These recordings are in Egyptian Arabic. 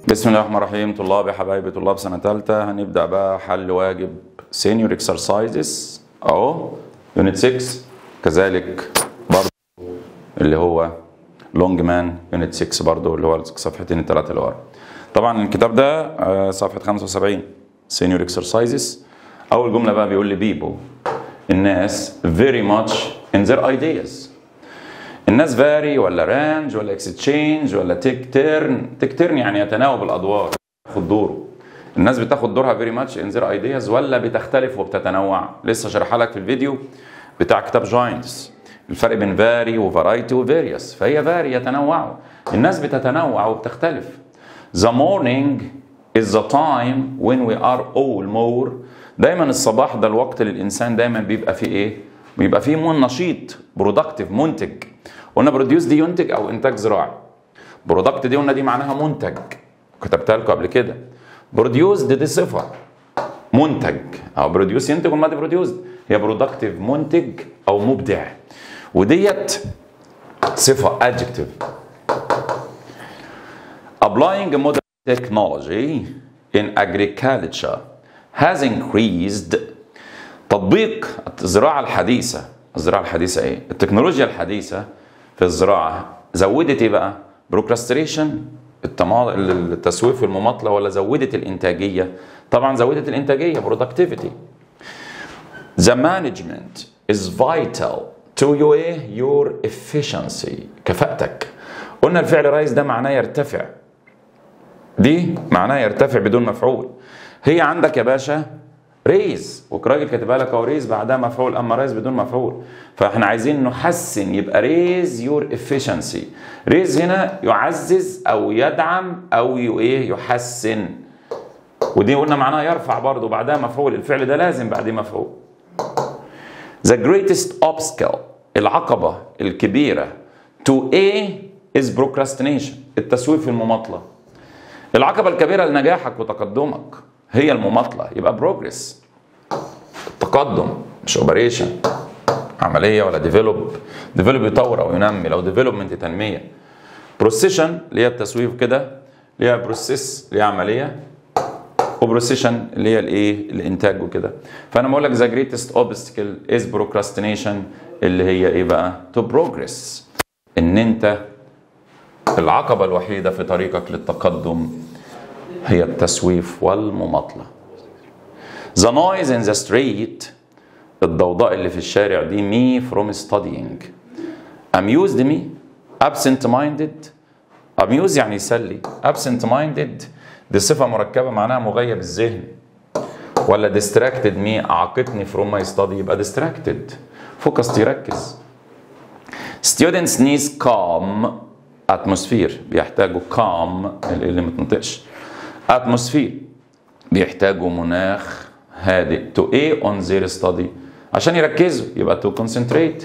بسم الله الرحمن الرحيم طلاب يا حبايبي طلاب سنة تالتة هنبدأ بقى حل واجب سينيور اكسرسايزز اهو يونت 6 كذلك برضه اللي هو لونج مان يونت 6 برضه اللي هو صفحتين الثلاثة اللي ورا طبعا الكتاب ده آه، صفحة 75 سينيور اكسرسايزز أول جملة بقى بيقول لي بيبو الناس very much in their ideas الناس فاري ولا رانج ولا اكستشينج ولا تيك تيرن تيك تيرن يعني يتناوب الادوار ياخد دوره الناس بتاخد دورها فيري ماتش ان زير ايدياز ولا بتختلف وبتتنوع لسه شارحها لك في الفيديو بتاع كتاب جاينتس الفرق بين فاري وفرايتي وفيريوس فهي فاري يتنوعوا الناس بتتنوع وبتختلف The morning is the time when we are all more دايما الصباح ده الوقت اللي الانسان دايما بيبقى فيه ايه بيبقى فيه من نشيط برودكتيف منتج قلنا بروديوس دي ينتج او انتاج زراعي برودكت دي قلنا دي معناها منتج كتبتها لكم قبل كده بروديوس دي, دي صفه منتج او بروديوس ينتج والمادي بروديوس هي برودكتيف منتج او مبدع وديت صفه adjective applying modern technology in agriculture has increased تطبيق الزراعة الحديثة الزراعة الحديثة ايه؟ التكنولوجيا الحديثة في الزراعة زودت ايه بقى؟ بروكراستريشن التما... التسويف والمماطلة ولا زودت الإنتاجية؟ طبعا زودت الإنتاجية productivity The management is vital to your, your efficiency كفاءتك قلنا الفعل رايز ده معناه يرتفع دي معناه يرتفع بدون مفعول هي عندك يا باشا ريز وراجل كاتبها لك اهو ريز بعدها مفعول اما ريز بدون مفعول فاحنا عايزين نحسن يبقى ريز يور افيشنسي ريز هنا يعزز او يدعم او ي- ايه يحسن ودي قلنا معناها يرفع برضه بعدها مفعول الفعل ده لازم بعديه مفعول The greatest obstacle العقبة الكبيرة to A is procrastination التسويف في المماطلة العقبة الكبيرة لنجاحك وتقدمك هي المماطلة يبقى بروجرس التقدم مش اوبريشن عملية ولا ديفلوب ديفلوب يطور او ينمي لو ديفلوبمنت تنمية بروسيشن اللي هي التسويف كده اللي هي بروسيس اللي هي عملية وبروسيشن اللي هي الايه الانتاج وكده فانا بقول لك ذا جريتست اوبستكل از بروكراستينيشن اللي هي ايه بقى تو بروجرس ان انت العقبة الوحيدة في طريقك للتقدم هي التسويف والمماطلة. The noise in the street الضوضاء اللي في الشارع دي me from studying. Amused me absent minded amuse يعني يسلي absent minded دي صفة مركبة معناها مغيب الذهن ولا distracted me أعاقتني from my study يبقى distracted focused يركز Students needs calm atmosphere بيحتاجوا calm اللي ما تنطقش atmosphere بيحتاجوا مناخ هادئ to a on their study عشان يركزوا يبقى to concentrate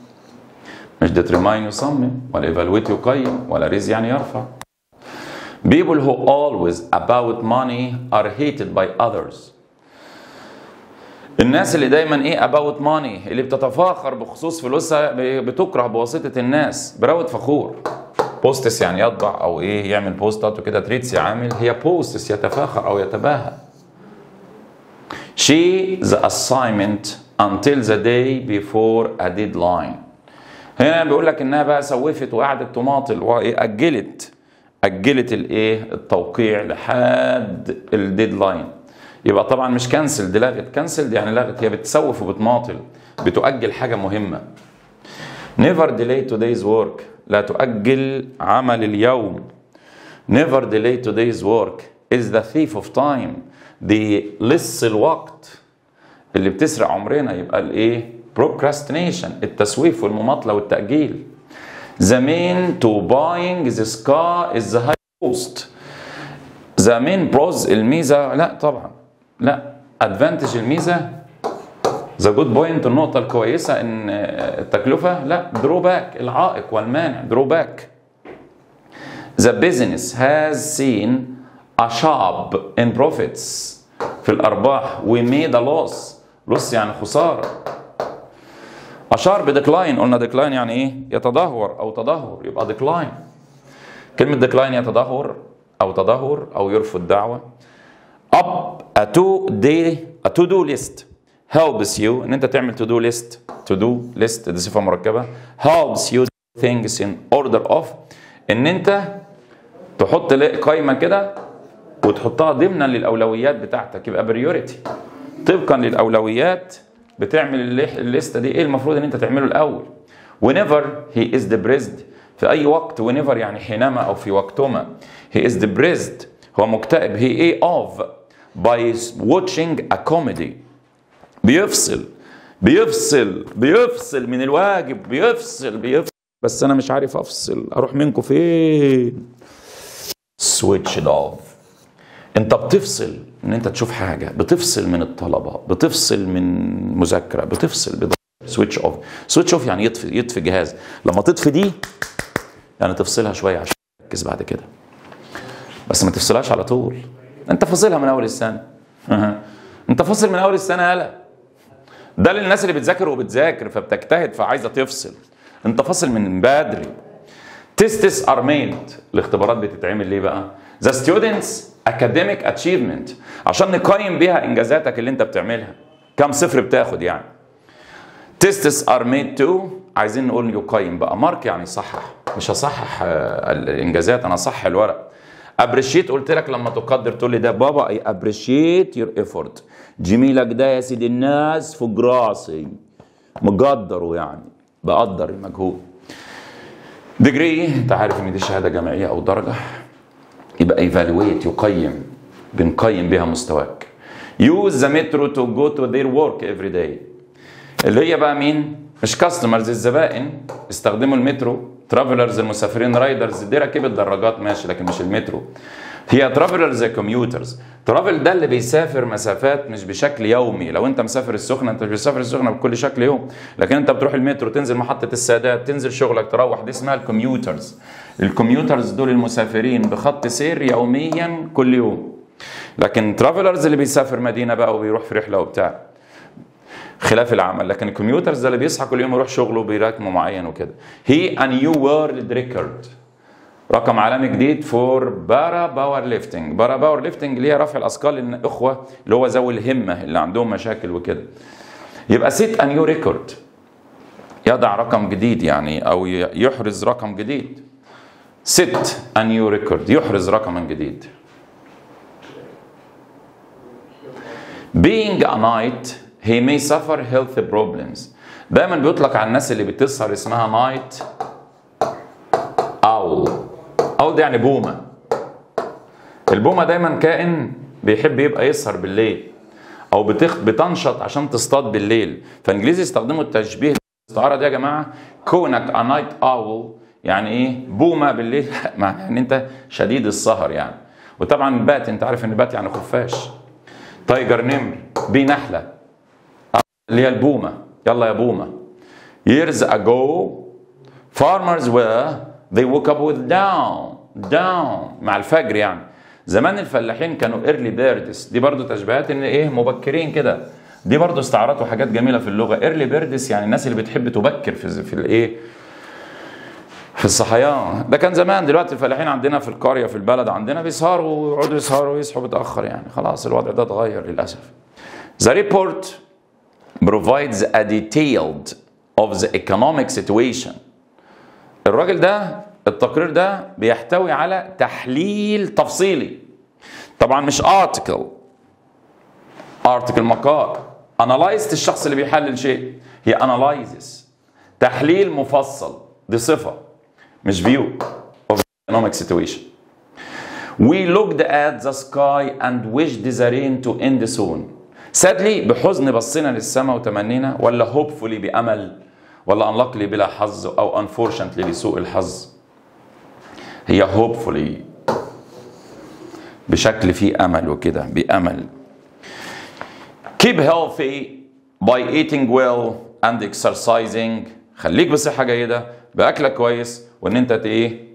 مش determine يصمم ولا evaluate يقيم ولا raise يعني يرفع people who always about money are hated by others الناس اللي دايما ايه about money اللي بتتفاخر بخصوص فلوسها بتكره بواسطة الناس براود فخور بوستس يعني يطبع او ايه يعمل بوستات وكده تريتس يعمل هي بوستس يتفاخر او يتباهى she the assignment until the day before a deadline هنا بيقول لك انها بقى سوفت وقعدت تماطل وايه اجلت اجلت الايه التوقيع لحد الديدلاين يبقى طبعا مش كنسل دي لغت كنسل يعني لغت هي بتسوف وبتماطل بتؤجل حاجه مهمه never delay today's work لا تؤجل عمل اليوم never delay today's work is the thief of time دي لص الوقت اللي بتسرق عمرنا يبقى الايه procrastination التسويف والمماطله والتاجيل the main to buying this car is the high cost the main pros الميزه لا طبعا لا advantage الميزه ذا جود بوينت النقطة الكويسة إن التكلفة لا دروباك العائق والمانع دروباك The business has seen a sharp in profits في الأرباح we made a loss loss يعني خسارة a sharp decline قلنا decline يعني إيه يتدهور أو تدهور يبقى decline كلمة decline يتدهور او تدهور او يرفض دعوه up a two day a to do list helps you ان انت تعمل to do list to do list دي صفه مركبه helps you do things in order of ان انت تحط قائمه كده وتحطها ضمنا للاولويات بتاعتك يبقى بريوريتي طبقا للاولويات بتعمل الليسته دي ايه المفروض ان انت تعمله الاول whenever he is depressed في اي وقت whenever يعني حينما او في وقتما he is depressed هو مكتئب he ايه of by watching a comedy بيفصل بيفصل بيفصل من الواجب بيفصل بيفصل بس انا مش عارف افصل اروح منكم فين switch it off انت بتفصل ان انت تشوف حاجه بتفصل من الطلبه بتفصل من مذاكره بتفصل سويتش اوف سويتش اوف يعني يطفي يطفي جهاز لما تطفي دي يعني تفصلها شويه عشان تركز بعد كده بس ما تفصلهاش على طول انت فاصلها من اول السنه انت فاصل من اول السنه يالا ده للناس اللي بتذاكر وبتذاكر فبتجتهد فعايزه تفصل انت فاصل من بدري تيستس ار ميد الاختبارات بتتعمل ليه بقى ذا ستودنتس academic achievement عشان نقيم بيها انجازاتك اللي انت بتعملها كم صفر بتاخد يعني تيستس ار ميد تو عايزين نقول يقيم بقى مارك يعني صحح مش هصحح الانجازات انا اصحح الورق ابريشيت قلت لك لما تقدر تقول لي ده بابا اي ابريشيت يور ايفورت جميلك ده يا سيدي الناس فوق راسي مقدره يعني بقدر المجهود ديجري انت عارف ان دي شهاده جامعيه او درجه يبقى ايفالويت يقيم بنقيم بها مستواك يوز ذا مترو تو جو تو ذير ورك افري داي اللي هي بقى مين مش كاستمرز الزبائن استخدموا المترو ترافلرز المسافرين رايدرز دي ركبت دراجات ماشي لكن مش المترو هي ترافلرز كوميوترز ترافل ده اللي بيسافر مسافات مش بشكل يومي لو انت مسافر السخنه انت مش بتسافر السخنه بكل شكل يوم لكن انت بتروح المترو تنزل محطه السادات تنزل شغلك تروح دي اسمها الكوميوترز الكوميوترز دول المسافرين بخط سير يوميا كل يوم لكن ترافلرز اللي بيسافر مدينه بقى وبيروح في رحله وبتاع خلاف العمل لكن الكمبيوترز ده اللي بيصحى كل يوم يروح شغله بيراكمه معين وكده هي ا نيو وورلد ريكورد رقم عالمي جديد فور بارا باور ليفتنج بارا باور ليفتنج اللي هي رفع الاثقال للاخوه اللي هو ذوي الهمه اللي عندهم مشاكل وكده يبقى سيت ا نيو ريكورد يضع رقم جديد يعني او يحرز رقم جديد ست ا نيو ريكورد يحرز رقما جديد being a knight he may suffer health problems دايما بيطلق على الناس اللي بتسهر اسمها نايت اول اول دي يعني بومه البومه دايما كائن بيحب يبقى يسهر بالليل او بتخ... بتنشط عشان تصطاد بالليل فانجليزي يستخدموا التشبيه الاستعاره دي يا جماعه كونك ا نايت اول يعني ايه بومه بالليل معناه ان انت شديد السهر يعني وطبعا بات انت عارف ان بات يعني خفاش تايجر نمر بي نحله اللي هي البومه يلا يا بومه years ago farmers were they woke up with down down مع الفجر يعني زمان الفلاحين كانوا early birds دي برضو تشبيهات ان ايه مبكرين كده دي برضو استعارات وحاجات جميله في اللغه early birds يعني الناس اللي بتحب تبكر في في الايه في الصحيان ده كان زمان دلوقتي الفلاحين عندنا في القريه في البلد عندنا بيسهروا ويقعدوا يسهروا ويصحوا متاخر يعني خلاص الوضع ده اتغير للاسف The report provides a detailed of the economic situation الراجل ده التقرير ده بيحتوي على تحليل تفصيلي طبعا مش article article مقال analyzed الشخص اللي بيحلل شيء هي analyzes تحليل مفصل دي صفة مش view of the economic situation We looked at the sky and wished the rain to end soon sadly بحزن بصينا للسماء وتمنينا ولا hopefully بأمل ولا unluckily بلا حظ أو unfortunately لسوء الحظ هي hopefully بشكل فيه أمل وكده بأمل keep healthy by eating well and exercising خليك بصحة جيدة بأكلك كويس وإن أنت إيه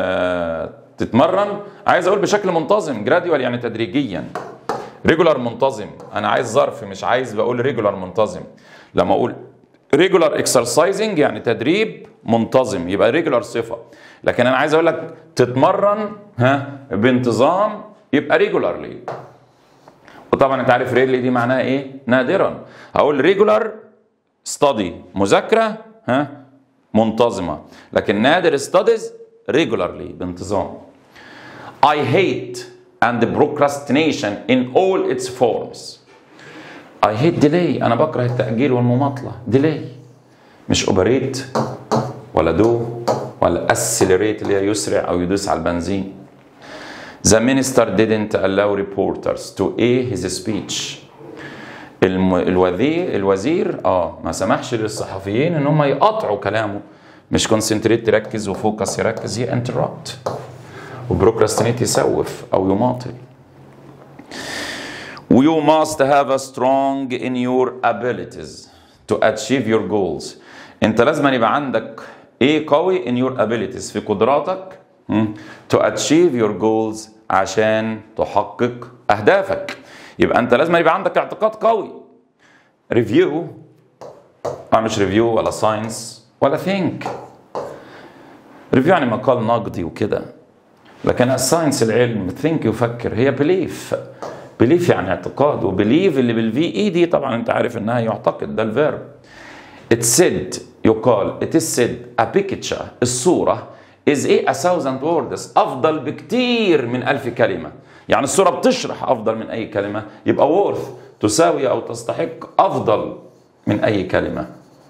تتمرن عايز أقول بشكل منتظم جراديوال يعني تدريجيا ريجولار منتظم انا عايز ظرف مش عايز بقول ريجولار منتظم لما اقول ريجولار اكسرسايزنج يعني تدريب منتظم يبقى ريجولار صفه لكن انا عايز اقول لك تتمرن ها بانتظام يبقى ريجولارلي وطبعا انت عارف ريلي دي معناها ايه نادرا هقول ريجولار ستادي مذاكره ها منتظمه لكن نادر ستاديز ريجولارلي بانتظام I hate and procrastination in all its forms I hate delay انا بكره التاجيل والمماطله delay مش اوبريت ولا دو ولا اسيلريت اللي هي يسرع او يدوس على البنزين The minister didn't allow reporters to air his speech. الم... الوزير الوزير اه ما سمحش للصحفيين ان هم يقاطعوا كلامه مش كونسنتريت تركز وفوكس يركز هي انتربت وبروكراستينيت يسوف او يماطل You must have a strong in your abilities to achieve your goals. انت لازم يبقى عندك ايه قوي in your abilities في قدراتك مم، to achieve your goals عشان تحقق اهدافك يبقى انت لازم يبقى عندك اعتقاد قوي ريفيو ما مش ريفيو ولا ساينس ولا ثينك ريفيو يعني مقال نقدي وكده لكن الساينس العلم ثينك يفكر هي بليف بليف يعني اعتقاد وبليف اللي بالفي اي دي طبعا انت عارف انها يعتقد ده الفيرب It's said يقال it is said a picture الصورة is ايه a thousand words افضل بكتير من ألف كلمة يعني الصورة بتشرح افضل من اي كلمة يبقى worth تساوي او تستحق افضل من اي كلمة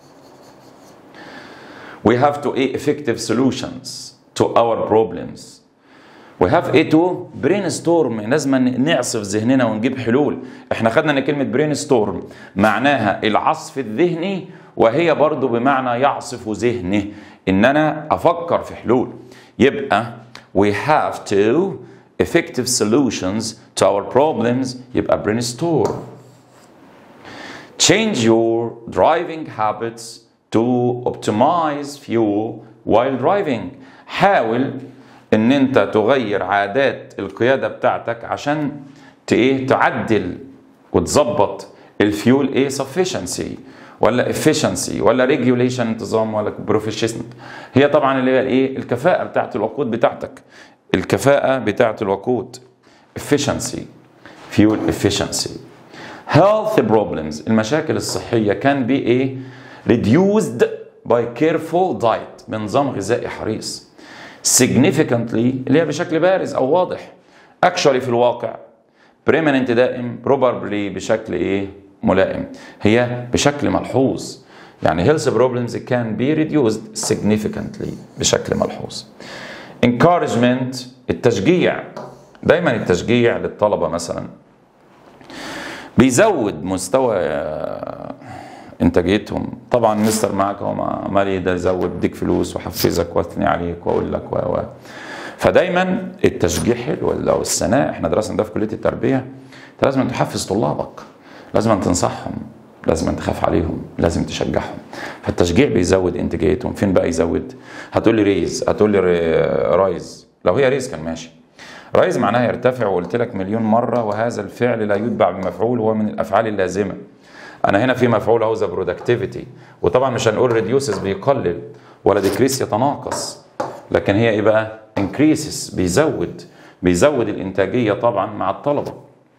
we have to a effective solutions to our problems we have a to brainstorm لازم نعصف ذهننا ونجيب حلول احنا خدنا ان كلمة brainstorm معناها العصف الذهني وهي برضو بمعنى يعصف ذهنه ان انا افكر في حلول يبقى we have to effective solutions to our problems يبقى brainstorm change your driving habits to optimize fuel while driving حاول ان انت تغير عادات القيادة بتاعتك عشان ت- ايه تعدل وتظبط الفيول ايه sufficiency ولا efficiency ولا regulation انتظام ولا proficiency هي طبعا اللي هي الايه الكفاءة بتاعت الوقود بتاعتك الكفاءة بتاعت الوقود efficiency fuel efficiency health problems المشاكل الصحية كان be ايه reduced by careful diet بنظام غذائي حريص significantly اللي هي بشكل بارز او واضح actually في الواقع permanent دائم probably بشكل ايه ملائم هي بشكل ملحوظ يعني health problems can be reduced significantly بشكل ملحوظ encouragement التشجيع دايما التشجيع للطلبة مثلا بيزود مستوى آه، انتاجيتهم طبعا مستر معك هو ما- مالي ده يزود اديك فلوس وحفزك واثني عليك واقول لك و و فدايما التشجيع حلو لو الثناء احنا درسنا ده في كليه التربيه انت لازم تحفز طلابك لازم تنصحهم لازم تخاف عليهم لازم تشجعهم فالتشجيع بيزود انتاجيتهم فين بقى يزود هتقول لي ريز هتقول لي ري- رايز لو هي ريز كان ماشي رايز معناها يرتفع وقلت لك مليون مره وهذا الفعل لا يتبع بمفعول هو من الافعال اللازمه انا هنا في مفعول اهو ذا برودكتيفيتي وطبعا مش هنقول ريديوسز بيقلل ولا ديكريس يتناقص لكن هي ايه بقى انكريسز بيزود بيزود الانتاجيه طبعا مع الطلبه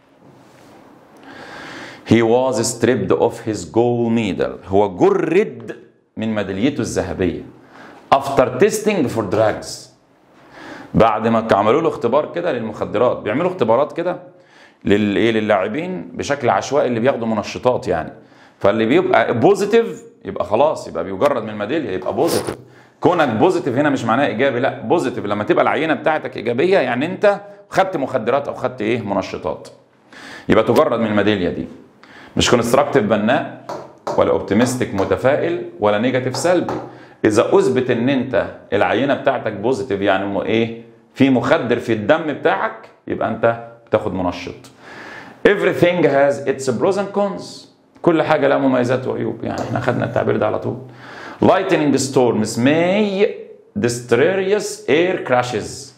He was stripped of his gold medal هو جرد من ميداليته الذهبيه after testing for drugs بعد ما عملوا له اختبار كده للمخدرات بيعملوا اختبارات كده للايه للاعبين بشكل عشوائي اللي بياخدوا منشطات يعني فاللي بيبقى بوزيتيف يبقى خلاص يبقى بيجرد من الميداليه يبقى بوزيتيف كونك بوزيتيف هنا مش معناه ايجابي لا بوزيتيف لما تبقى العينه بتاعتك ايجابيه يعني انت خدت مخدرات او خدت ايه منشطات يبقى تجرد من الميداليه دي مش كونستراكتيف بناء ولا اوبتيمستيك متفائل ولا نيجاتيف سلبي اذا اثبت ان انت العينه بتاعتك بوزيتيف يعني م- ايه في مخدر في الدم بتاعك يبقى انت بتاخد منشط everything has its pros and cons كل حاجه لها مميزات وعيوب يعني احنا خدنا التعبير ده على طول lightning storms may destroy air crashes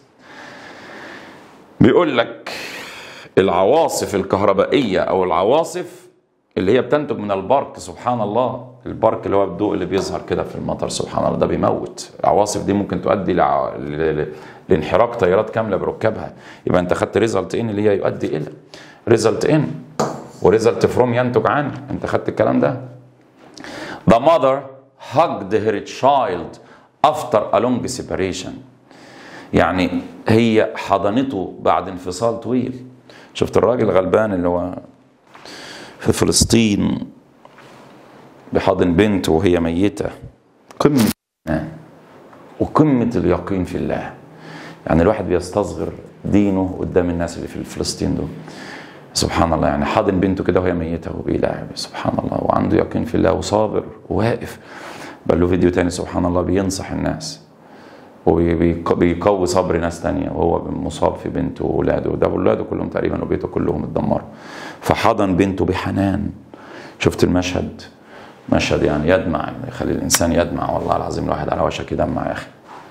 بيقول لك العواصف الكهربائيه او العواصف اللي هي بتنتج من البرق سبحان الله البرق اللي هو الضوء اللي بيظهر كده في المطر سبحان الله ده بيموت العواصف دي ممكن تؤدي لع... ل... ل... لانحراق طيارات كامله بركابها يبقى انت خدت ريزلت ان اللي هي يؤدي الى ريزلت ان وريزلت فروم ينتج عن انت خدت الكلام ده The mother hugged her child after a long separation يعني هي حضنته بعد انفصال طويل شفت الراجل الغلبان اللي هو في فلسطين بحضن بنته وهي ميتة قمة الإيمان وقمة اليقين في الله يعني الواحد بيستصغر دينه قدام الناس اللي في فلسطين دول سبحان الله يعني حاضن بنته كده وهي ميتة وبيلاعب سبحان الله وعنده يقين في الله وصابر وواقف بل له فيديو تاني سبحان الله بينصح الناس وبيقوي صبر ناس تانية وهو مصاب في بنته وولاده ده ولاده كلهم تقريبا وبيته كلهم اتدمروا فحضن بنته بحنان شفت المشهد مشهد يعني يدمع يخلي الانسان يدمع والله العظيم الواحد على وشك يدمع يا اخي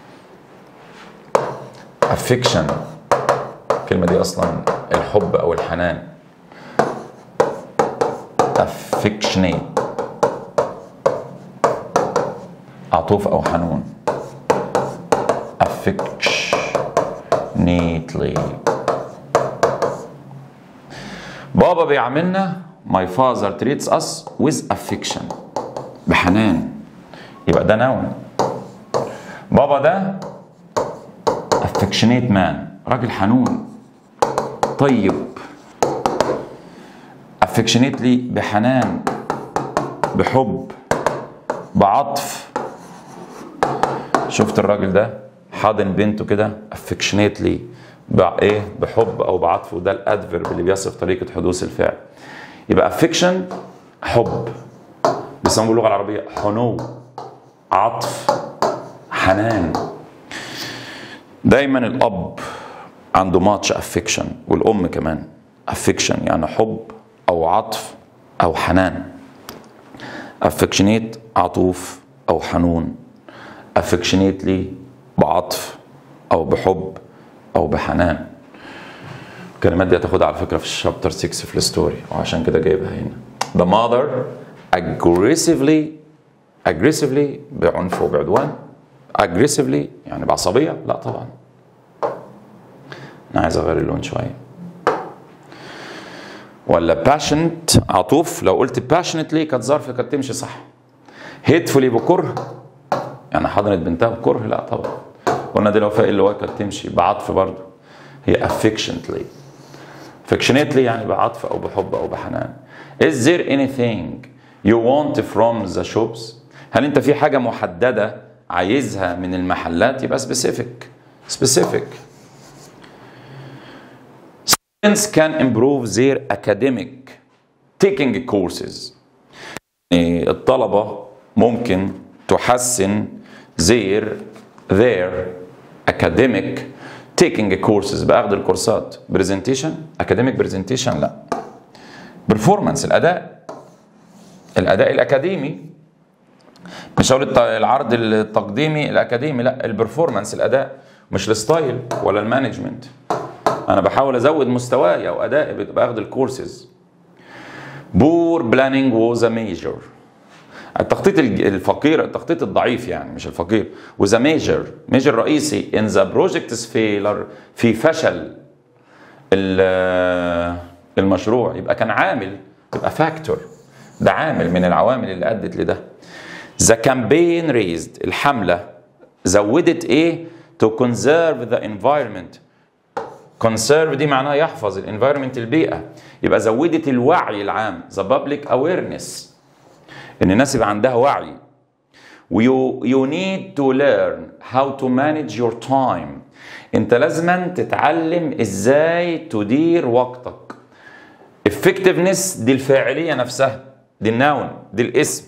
افكشن الكلمه دي اصلا الحب او الحنان افكشنيت عطوف او حنون affectionately بابا بيعاملنا my father treats us with affection بحنان يبقى ده نون بابا ده affectionate man راجل حنون طيب affectionately بحنان بحب بعطف شفت الراجل ده حاضن بنته كده affectionately بايه بحب او بعطف وده الادفرب اللي بيصف طريقه حدوث الفعل يبقى affection حب بيسموه باللغه العربيه حنو عطف حنان دايما الاب عنده ماتش affection والام كمان affection يعني حب او عطف او حنان affectionate عطوف او حنون affectionately بعطف او بحب او بحنان الكلمات دي هتاخدها على فكره في الشابتر 6 في الستوري وعشان كده جايبها هنا the mother aggressively aggressively بعنف وبعدوان aggressively يعني بعصبيه لا طبعا انا عايز اغير اللون شويه ولا passionate عطوف لو قلت passionately كانت ظرف كانت تمشي صح hatefully بكره يعني حضنت بنتها بكره لا طبعا قلنا دي لو فاق اللي هو كانت تمشي بعطف برضه هي affectionately affectionately يعني بعطف او بحب او بحنان is there anything you want from the shops هل انت في حاجه محدده عايزها من المحلات يبقى specific specific students can improve their academic taking courses يعني الطلبه ممكن تحسن their their academic taking courses باخذ الكورسات presentation academic presentation لا performance الاداء الاداء الاكاديمي مش هقول العرض التقديمي الاكاديمي لا البرفورمانس الاداء مش الستايل ولا المانجمنت انا بحاول ازود مستواي او ادائي باخذ الكورسز بور بلاننج was a major التخطيط الفقير التخطيط الضعيف يعني مش الفقير وذا ميجر ميجر رئيسي ان ذا بروجكتس فيلر في فشل المشروع يبقى كان عامل يبقى فاكتور ده عامل من العوامل اللي ادت لده ذا كامبين ريزد الحمله زودت ايه تو كونزيرف ذا انفايرمنت كونسيرف دي معناها يحفظ الانفايرمنت البيئه يبقى زودت الوعي العام ذا بابليك اويرنس ان الناس يبقى عندها وعي you, you need to learn how to manage your time انت لازما تتعلم ازاي تدير وقتك effectiveness دي الفاعلية نفسها دي النون دي الاسم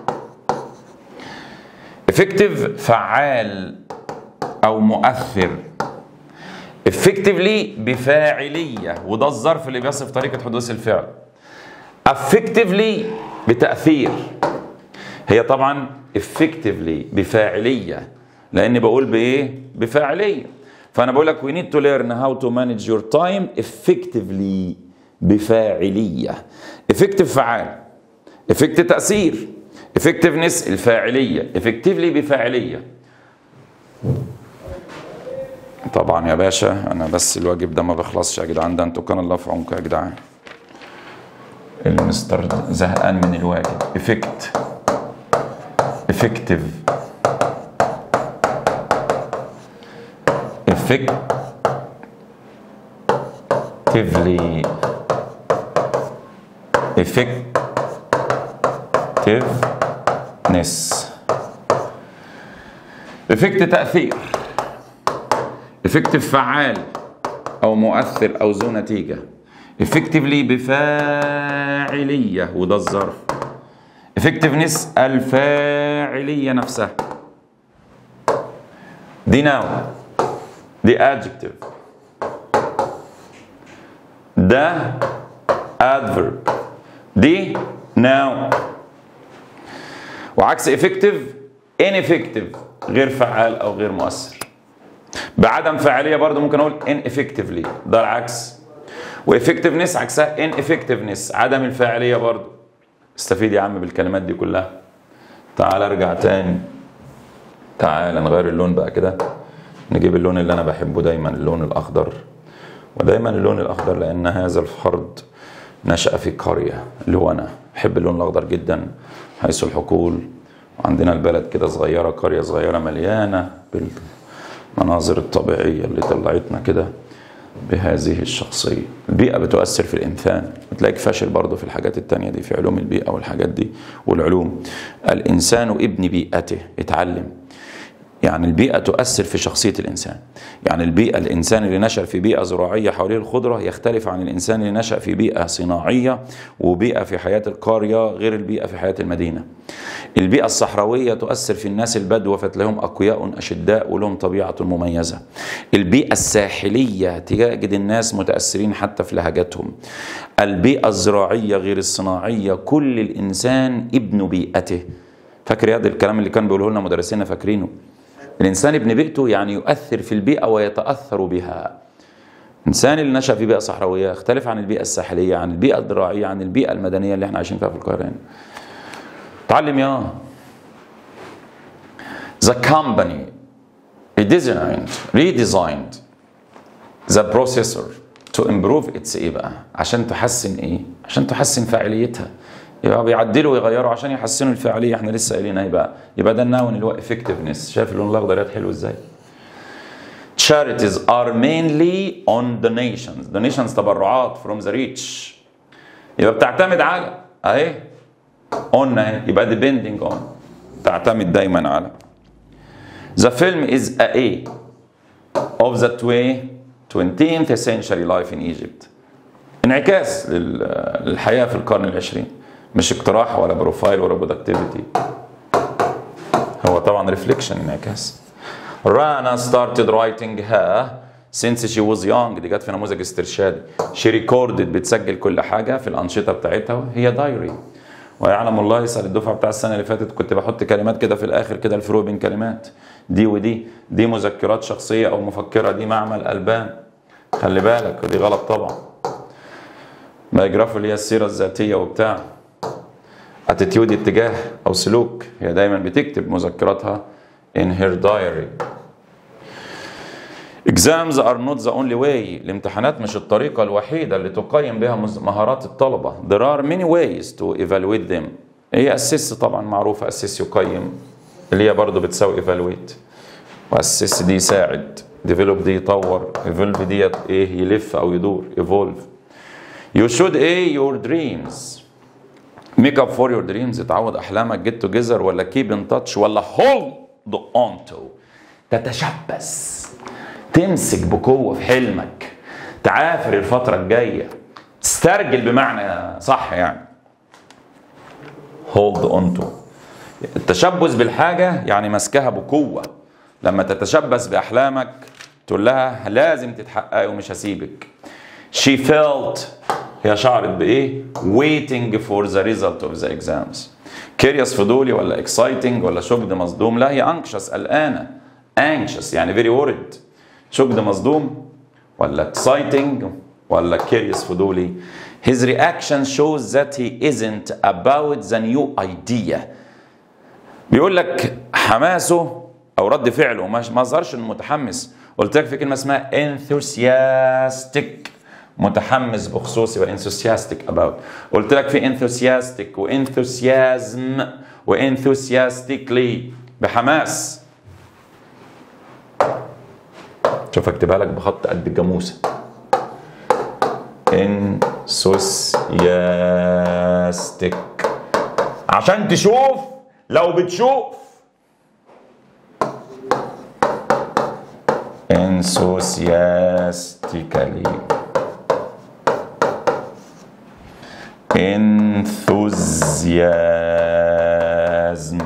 effective فعال او مؤثر effectively بفاعلية وده الظرف اللي بيصف طريقة حدوث الفعل effectively بتأثير هي طبعا effectively بفاعلية لأني بقول بإيه؟ بفاعلية فأنا بقول لك we need to learn how to manage your time effectively بفاعلية effective فعال افكت تاثير effectiveness الفاعليه effectively بفاعليه طبعا يا باشا انا بس الواجب ده ما بيخلصش يا جدعان ده انتوا كان الله في عونكم يا جدعان المستر زهقان من الواجب افكت effective effectively effectiveness effect تأثير effective فعال أو مؤثر أو ذو نتيجة effectively بفاعلية وده الظرف effectiveness الفاعلية نفسها دي noun دي adjective ده adverb دي noun وعكس effective ineffective غير فعال او غير مؤثر بعدم فاعليه برضه ممكن اقول ineffectively ده العكس وeffectiveness عكسها ineffectiveness عدم الفاعليه برضه استفيد يا عم بالكلمات دي كلها تعال ارجع تاني تعال نغير اللون بقى كده نجيب اللون اللي انا بحبه دايما اللون الاخضر ودايما اللون الاخضر لان هذا الفرد نشأ في قرية اللي هو انا بحب اللون الاخضر جدا حيث الحقول وعندنا البلد كده صغيرة قرية صغيرة مليانة بالمناظر الطبيعية اللي طلعتنا كده بهذه الشخصية البيئة بتؤثر في الإنسان بتلاقيك فاشل برضه في الحاجات التانية دي في علوم البيئة والحاجات دي والعلوم الإنسان ابن بيئته اتعلم يعني البيئة تؤثر في شخصية الإنسان يعني البيئة الإنسان اللي نشأ في بيئة زراعية حواليه الخضرة يختلف عن الإنسان اللي نشأ في بيئة صناعية وبيئة في حياة القرية غير البيئة في حياة المدينة البيئة الصحراوية تؤثر في الناس البدو فتلاقيهم أقوياء أشداء ولهم طبيعة مميزة البيئة الساحلية تجد الناس متأثرين حتى في لهجتهم البيئة الزراعية غير الصناعية كل الإنسان ابن بيئته فاكر هذا الكلام اللي كان بيقوله لنا مدرسينا فاكرينه الإنسان ابن بيئته يعني يؤثر في البيئة ويتأثر بها الإنسان اللي نشأ في بيئة صحراوية يختلف عن البيئة الساحلية عن البيئة الزراعية عن البيئة المدنية اللي احنا عايشين فيها في القاهرة هنا تعلم يا The company designed, redesigned the processor to improve its ايه بقى؟ عشان تحسن ايه؟ عشان تحسن فاعليتها يبقى بيعدلوا ويغيروا عشان يحسنوا الفاعليه احنا لسه قايلين اهي بقى يبقى ده الناون اللي هو effectiveness شايف اللون الاخضر يد حلو ازاي؟ Charities are mainly on donations donations تبرعات from the rich يبقى بتعتمد على اهي on اهي يبقى depending on تعتمد دايما على The film is a A of the 20th century life in Egypt انعكاس لل- للحياة في القرن العشرين مش اقتراح ولا بروفايل ولا برودكتيفيتي هو طبعا ريفليكشن انعكاس رانا started writing her since she was young دي جت في نموذج استرشادي she recorded بتسجل كل حاجة في الأنشطة بتاعتها هي دايري ويعلم الله يسأل الدفعة بتاع السنة اللي فاتت كنت بحط كلمات كده في الآخر كده الفروق بين كلمات دي ودي دي مذكرات شخصية أو مفكرة دي معمل ألبان خلي بالك ودي غلط طبعا بايجرافي اللي هي السيرة الذاتية وبتاع اتيتيود اتجاه او سلوك هي دايما بتكتب مذكراتها in her diary Exams are not the only way الامتحانات مش الطريقة الوحيدة اللي تقيم بها مز- مهارات الطلبة There are many ways to evaluate them هي assess طبعا معروفة assess يقيم اللي هي برضه بتساوي evaluate واسس دي يساعد develop دي يطور evolve ديت ايه يلف او يدور evolve you should ايه your dreams ميك اب فور يور دريمز تعود احلامك جيت توجذر ولا كيب ان تاتش ولا هولد اون تو تتشبث تمسك بقوه في حلمك تعافر الفتره الجايه تسترجل بمعنى صح يعني هولد اون تو التشبث بالحاجه يعني مسكها بقوه لما تتشبث باحلامك تقول لها لازم تتحققي ومش هسيبك She felt هي شعرت بإيه؟ waiting for the result of the exams. curious فضولي ولا exciting ولا شوكد مصدوم؟ لا هي anxious قلقانة. anxious يعني very worried. شوكد مصدوم ولا exciting ولا curious فضولي؟ his reaction shows that he isn't about the new idea بيقول لك حماسه او رد فعله ما ما ظهرش انه متحمس قلت لك في كلمه اسمها enthusiastic متحمس بخصوص يبقى enthusiastic about قلت لك في enthusiastic وenthusiasm وenthusiastically بحماس شوف اكتبها لك بخط قد الجاموسه enthusiastic عشان تشوف لو بتشوف enthusiastically enthusiasm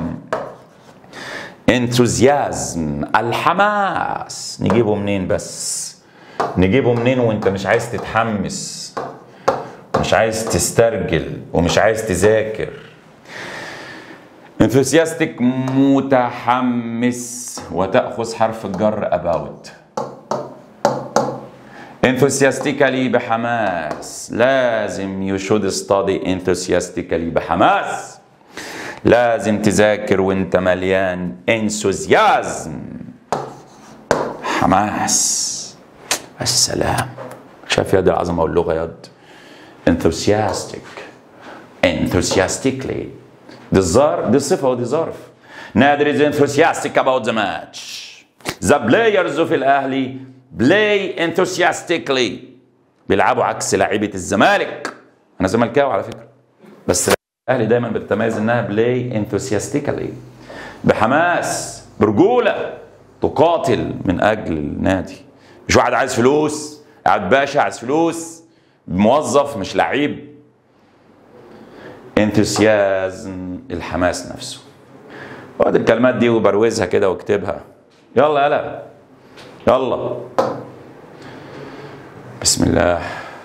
enthusiasm الحماس نجيبه منين بس نجيبه منين وانت مش عايز تتحمس مش عايز تسترجل ومش عايز تذاكر enthusiastic متحمس وتأخذ حرف الجر about enthusiastically بحماس لازم you should study enthusiastically بحماس لازم تذاكر وانت مليان enthusiasm حماس السلام شايف يد العظمة واللغة يد enthusiastic enthusiastically دي الظرف دي الصفة ودي ظرف نادر is enthusiastic about the match the players في الأهلي play enthusiastically بيلعبوا عكس لاعيبة الزمالك أنا زملكاوي على فكرة بس الأهلي دايما بتتميز إنها play enthusiastically بحماس برجولة تقاتل من أجل النادي مش واحد عايز فلوس قاعد باشا عايز فلوس موظف مش لعيب انثوسيازم الحماس نفسه وادي الكلمات دي وبروزها كده واكتبها يلا يلا يلا بسم الله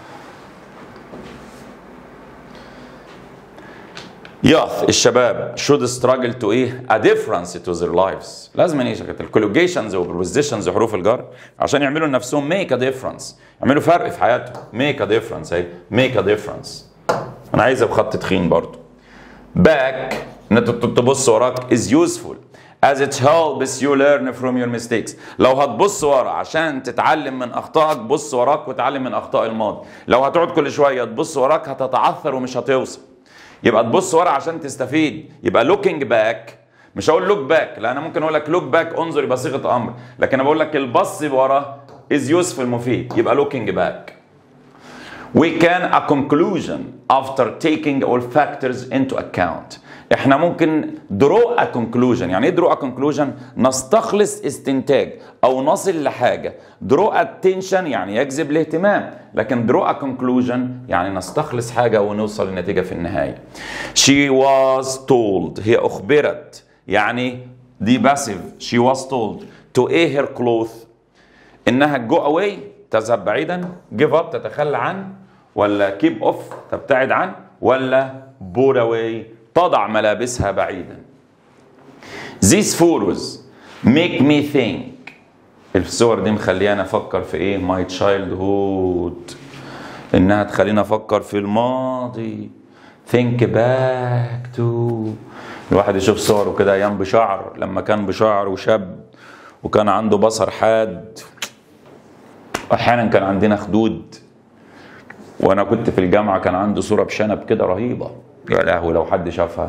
youth الشباب should struggle to ايه a difference to their lives لازم ايه شكل الكولوجيشنز والبروزيشنز وحروف الجر عشان يعملوا لنفسهم make a difference يعملوا فرق في حياتهم make a difference اهي make a difference انا عايزها بخط تخين برضو back ان انت تبص وراك is useful as it helps you learn from your mistakes لو هتبص ورا عشان تتعلم من اخطائك بص وراك وتعلم من اخطاء الماضي لو هتقعد كل شويه تبص وراك هتتعثر ومش هتوصل يبقى تبص ورا عشان تستفيد يبقى looking back مش هقول look back لا انا ممكن اقول لك look back انظر يبقى صيغه امر لكن انا بقول لك البص ورا is useful مفيد يبقى looking back We can a conclusion after taking all factors into account. احنا ممكن draw a conclusion يعني ايه draw a conclusion نستخلص استنتاج او نصل لحاجه draw attention يعني يجذب الاهتمام لكن draw a conclusion يعني نستخلص حاجه ونوصل لنتيجه في النهايه she was told هي اخبرت يعني دي passive she was told to air her clothes انها go away تذهب بعيدا give up تتخلى عن ولا keep off تبتعد عن ولا put away تضع ملابسها بعيدا these photos make me think الصور دي مخليانا افكر في ايه my childhood انها تخلينا افكر في الماضي think back to الواحد يشوف صوره كده ايام بشعر لما كان بشعر وشاب وكان عنده بصر حاد احيانا كان عندنا خدود وانا كنت في الجامعه كان عنده صوره بشنب كده رهيبه يا لهوي لو حد شافها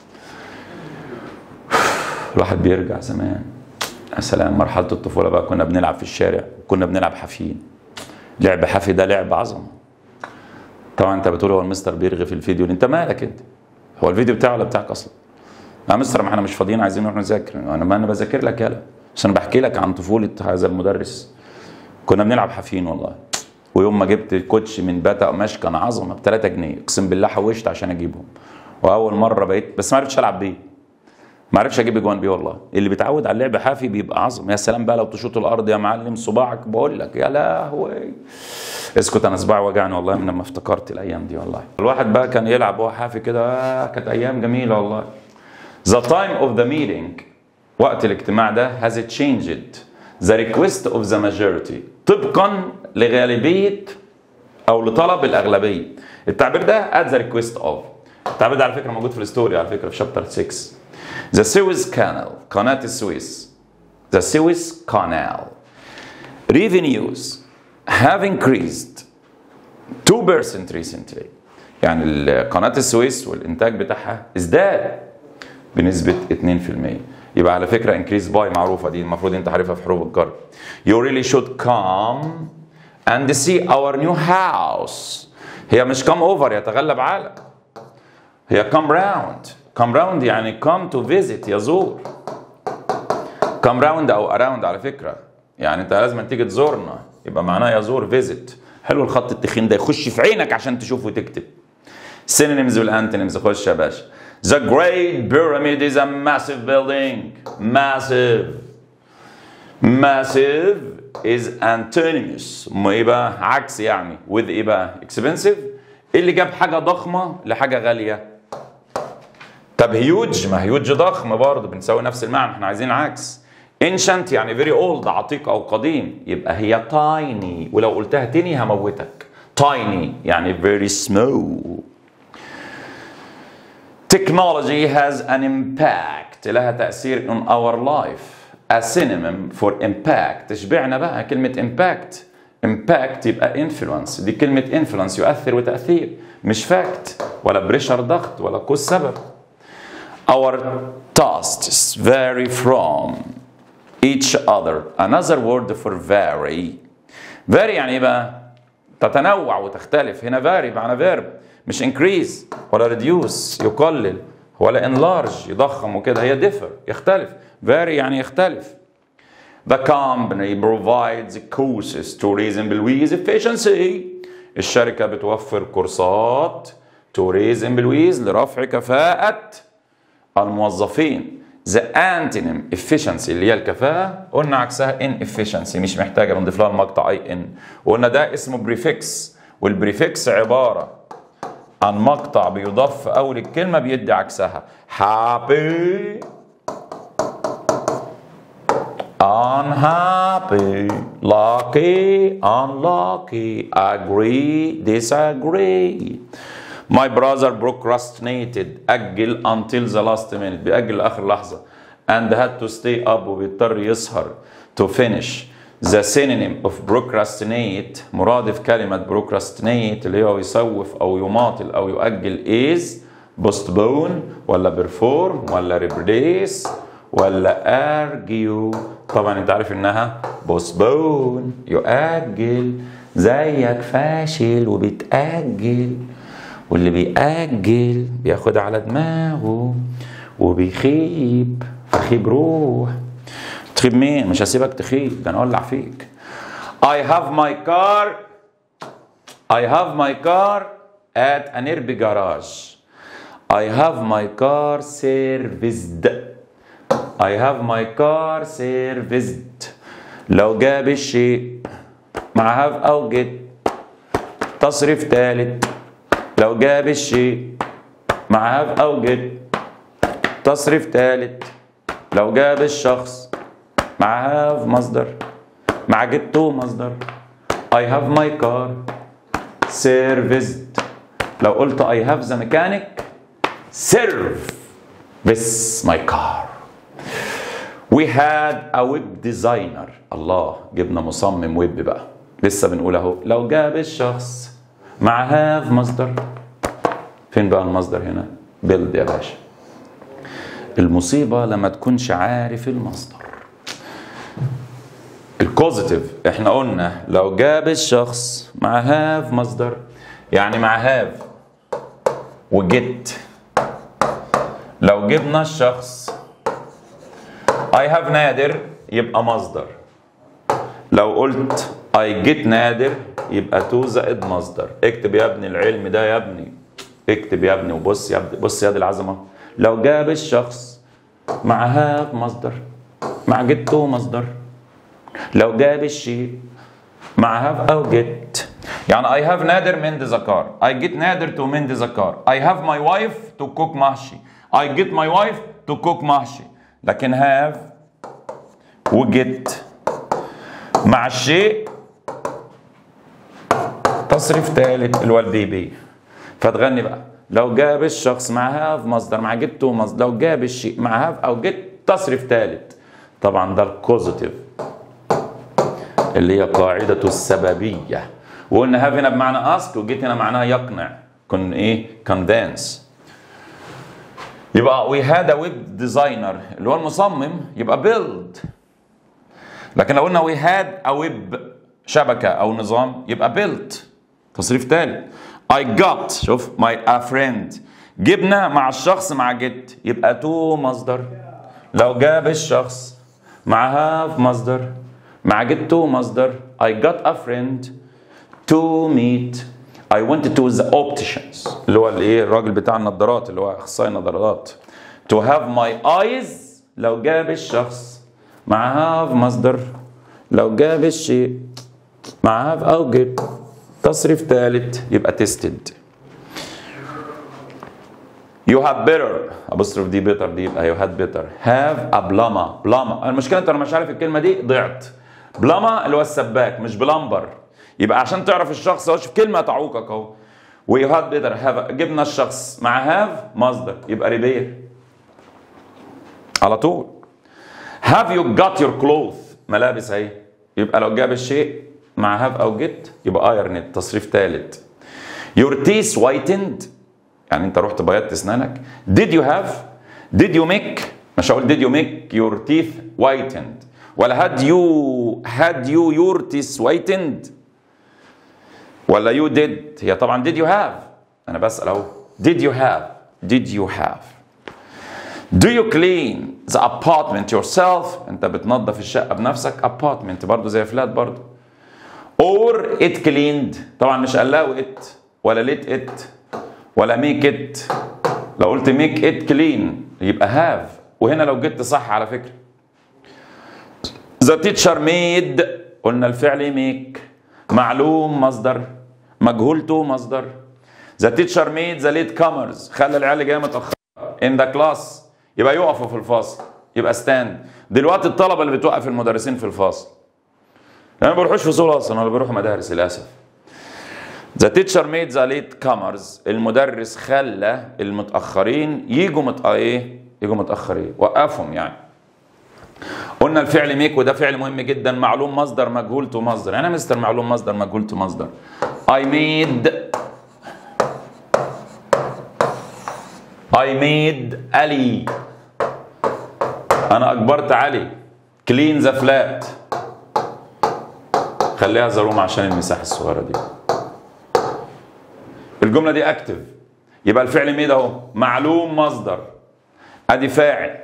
الواحد بيرجع زمان يا سلام مرحله الطفوله بقى كنا بنلعب في الشارع كنا بنلعب حافيين لعب حافي ده لعب عظمه طبعا انت بتقول هو المستر بيرغي في الفيديو انت مالك انت هو الفيديو بتاعه ولا بتاعك اصلا يا مستر ما احنا مش فاضيين عايزين نروح نذاكر انا ما انا بذاكر لك يلا بس انا بحكي لك عن طفوله هذا المدرس كنا بنلعب حافيين والله ويوم ما جبت كوتش من باتا قماش كان عظمه ب 3 جنيه اقسم بالله حوشت عشان اجيبهم واول مره بقيت بس ما عرفتش العب بيه ما عرفتش اجيب اجوان بيه والله اللي بيتعود على اللعب حافي بيبقى عظم يا سلام بقى لو تشوط الارض يا معلم صباعك بقول لك يا لهوي اسكت انا صباعي وجعني والله من لما افتكرت الايام دي والله الواحد بقى كان يلعب وهو حافي كده آه كانت ايام جميله والله The time of the meeting وقت الاجتماع ده has it changed the request of the majority طبقا لغالبيه او لطلب الاغلبيه التعبير ده at the request of التعبير ده على فكره موجود في الستوري على فكره في شابتر 6 The Suez Canal قناه السويس The Suez Canal revenues have increased 2% recently يعني ال- قناة السويس والإنتاج بتاعها ازداد بنسبة 2% يبقى على فكرة increase by معروفة دي المفروض أنت عارفها في حروف الجر You really should come and see our new house هي مش come over يتغلب على هي come round come round يعني come to visit يزور come round أو around على فكرة يعني أنت لازم تيجي تزورنا يبقى معناه يزور visit حلو الخط التخين ده يخش في عينك عشان تشوف وتكتب synonyms والantonyms خش يا باشا The Great Pyramid is a massive building massive massive is antonyms ما ايه بقى عكس يعني with ايه بقى expensive إيه اللي جاب حاجة ضخمة لحاجة غالية طب هيوج ما هيوج ضخم برضه بنساوي نفس المعنى احنا عايزين عكس ancient يعني very old عتيق او قديم يبقى هي tiny ولو قلتها تاني هموتك tiny يعني very small Technology has an impact لها تأثير on our life a synonym for impact تشبعنا بقى كلمة impact impact يبقى influence دي كلمة influence يؤثر وتأثير مش fact ولا بريشر ضغط ولا قوس سبب Our tastes vary from each other another word for vary vary يعني ايه بقى تتنوع وتختلف هنا vary معنى verb مش increase ولا reduce يقلل ولا enlarge يضخم وكده هي differ يختلف vary يعني يختلف The company provides courses to raise employees efficiency الشركة بتوفر كورسات to raise employees لرفع كفاءة الموظفين The antonym efficiency اللي هي الكفاءة قلنا عكسها inefficiency مش محتاجة نضيف لها المقطع اي ان وقلنا ده اسمه بريفكس والبريفكس عبارة عن مقطع بيضاف في أول الكلمة بيدي عكسها happy unhappy lucky unlucky agree disagree My brother procrastinated أجل until the last minute بيأجل لآخر لحظة and had to stay up وبيضطر يسهر to finish the synonym of procrastinate مرادف كلمة procrastinate اللي هو يسوف أو يماطل أو يؤجل is postpone ولا perform ولا replace ولا argue طبعا انت عارف انها postpone يؤجل زيك فاشل وبتأجل واللي بيأجل بياخد على دماغه وبيخيب فخيب روح تخيب مين مش هسيبك تخيب ده انا اولع فيك I have my car I have my car at an nearby garage I have my car serviced I have my car serviced لو جاب الشيء مع have أو get تصريف تالت لو جاب الشيء مع have أو get تصريف تالت لو جاب الشخص مع have مصدر مع get to مصدر I have my car serviced لو قلت I have the mechanic serve this my car We had a web designer الله جبنا مصمم ويب بقى لسه بنقول اهو لو جاب الشخص مع هاف مصدر فين بقى المصدر هنا بيلد يا باشا المصيبة لما تكونش عارف المصدر الكوزيتيف احنا قلنا لو جاب الشخص مع هاف مصدر يعني مع هاف وجيت لو جبنا الشخص I have نادر يبقى مصدر لو قلت I get نادر يبقى تو زائد مصدر اكتب يا ابني العلم ده يا ابني اكتب يا ابني وبص يا ابني بص يا دي العظمه لو جاب الشخص مع هاف مصدر مع get تو مصدر لو جاب الشيء مع هاف او get يعني I have نادر من the car I get نادر to من the car I have my wife to cook محشي I get my wife to cook محشي لكن have وجيت مع الشيء تصريف ثالث اللي هو البي بي فتغني بقى لو جاب الشخص مع هاف مصدر مع جيت تو مصدر لو جاب الشيء مع هاف او جيت تصريف ثالث طبعا ده الكوزيتيف اللي هي قاعدة السببية وقلنا هاف هنا بمعنى اسك وجيت هنا معناها يقنع كن ايه كوندنس يبقى وي هاد ويب ديزاينر اللي هو المصمم يبقى بيلد لكن لو قلنا وي هاد ا ويب شبكه او نظام يبقى بيلت تصريف ثالث I got شوف my a friend جبنا مع الشخص مع جيت يبقى تو مصدر لو جاب الشخص مع هاف مصدر مع جيت تو مصدر I got a friend to meet I went to the opticians اللي هو الايه الراجل بتاع النظارات اللي هو اخصائي نظارات to have my eyes لو جاب الشخص مع have مصدر لو جاب الشيء مع have او get تصريف ثالث يبقى tested You have better apostrophe دي better دي يبقى you had better have a plumber plumber المشكلة انت لو مش عارف الكلمة دي ضعت بلاما اللي هو السباك مش بلمبر يبقى عشان تعرف الشخص اهو شوف كلمه تعوقك اهو وي هاد بيتر هاف جبنا الشخص مع هاف مصدر يبقى ريبير على طول هاف يو جات يور كلوث ملابس اهي يبقى لو جاب الشيء مع هاف او جيت يبقى ايرنت تصريف ثالث يور تيس وايتند يعني انت رحت بيضت اسنانك did you have did you make مش هقول did you make your teeth whitened ولا had you had you your teeth whitened ولا you did هي طبعا did you have انا بسال اهو did you have did you have do you clean the apartment yourself انت بتنظف الشقه بنفسك apartment برضو زي فلات برضو or it cleaned طبعا مش allow it ولا let it ولا make it لو قلت make it clean يبقى have وهنا لو جبت صح على فكره the teacher made قلنا الفعل make معلوم مصدر مجهولته مصدر the teacher made the late comers خلى العيال اللي جايه متاخره in the class يبقى يقفوا في الفصل يبقى stand دلوقتي الطلبه اللي بتوقف المدرسين في الفصل يعني ما بيروحوش فصول اصلا ولا بيروحوا مدارس للاسف The teacher made the late comers المدرس خلى المتأخرين يجوا مت... ايه؟ يجوا متأخرين وقفهم يعني قلنا الفعل ميك وده فعل مهم جدا معلوم مصدر مجهول تو مصدر يعني مستر معلوم مصدر مجهول تو مصدر I made I made علي انا اجبرت علي clean the flat خليها زروم عشان المساحه الصغيره دي الجمله دي اكتف يبقى الفعل ميد اهو معلوم مصدر ادي فاعل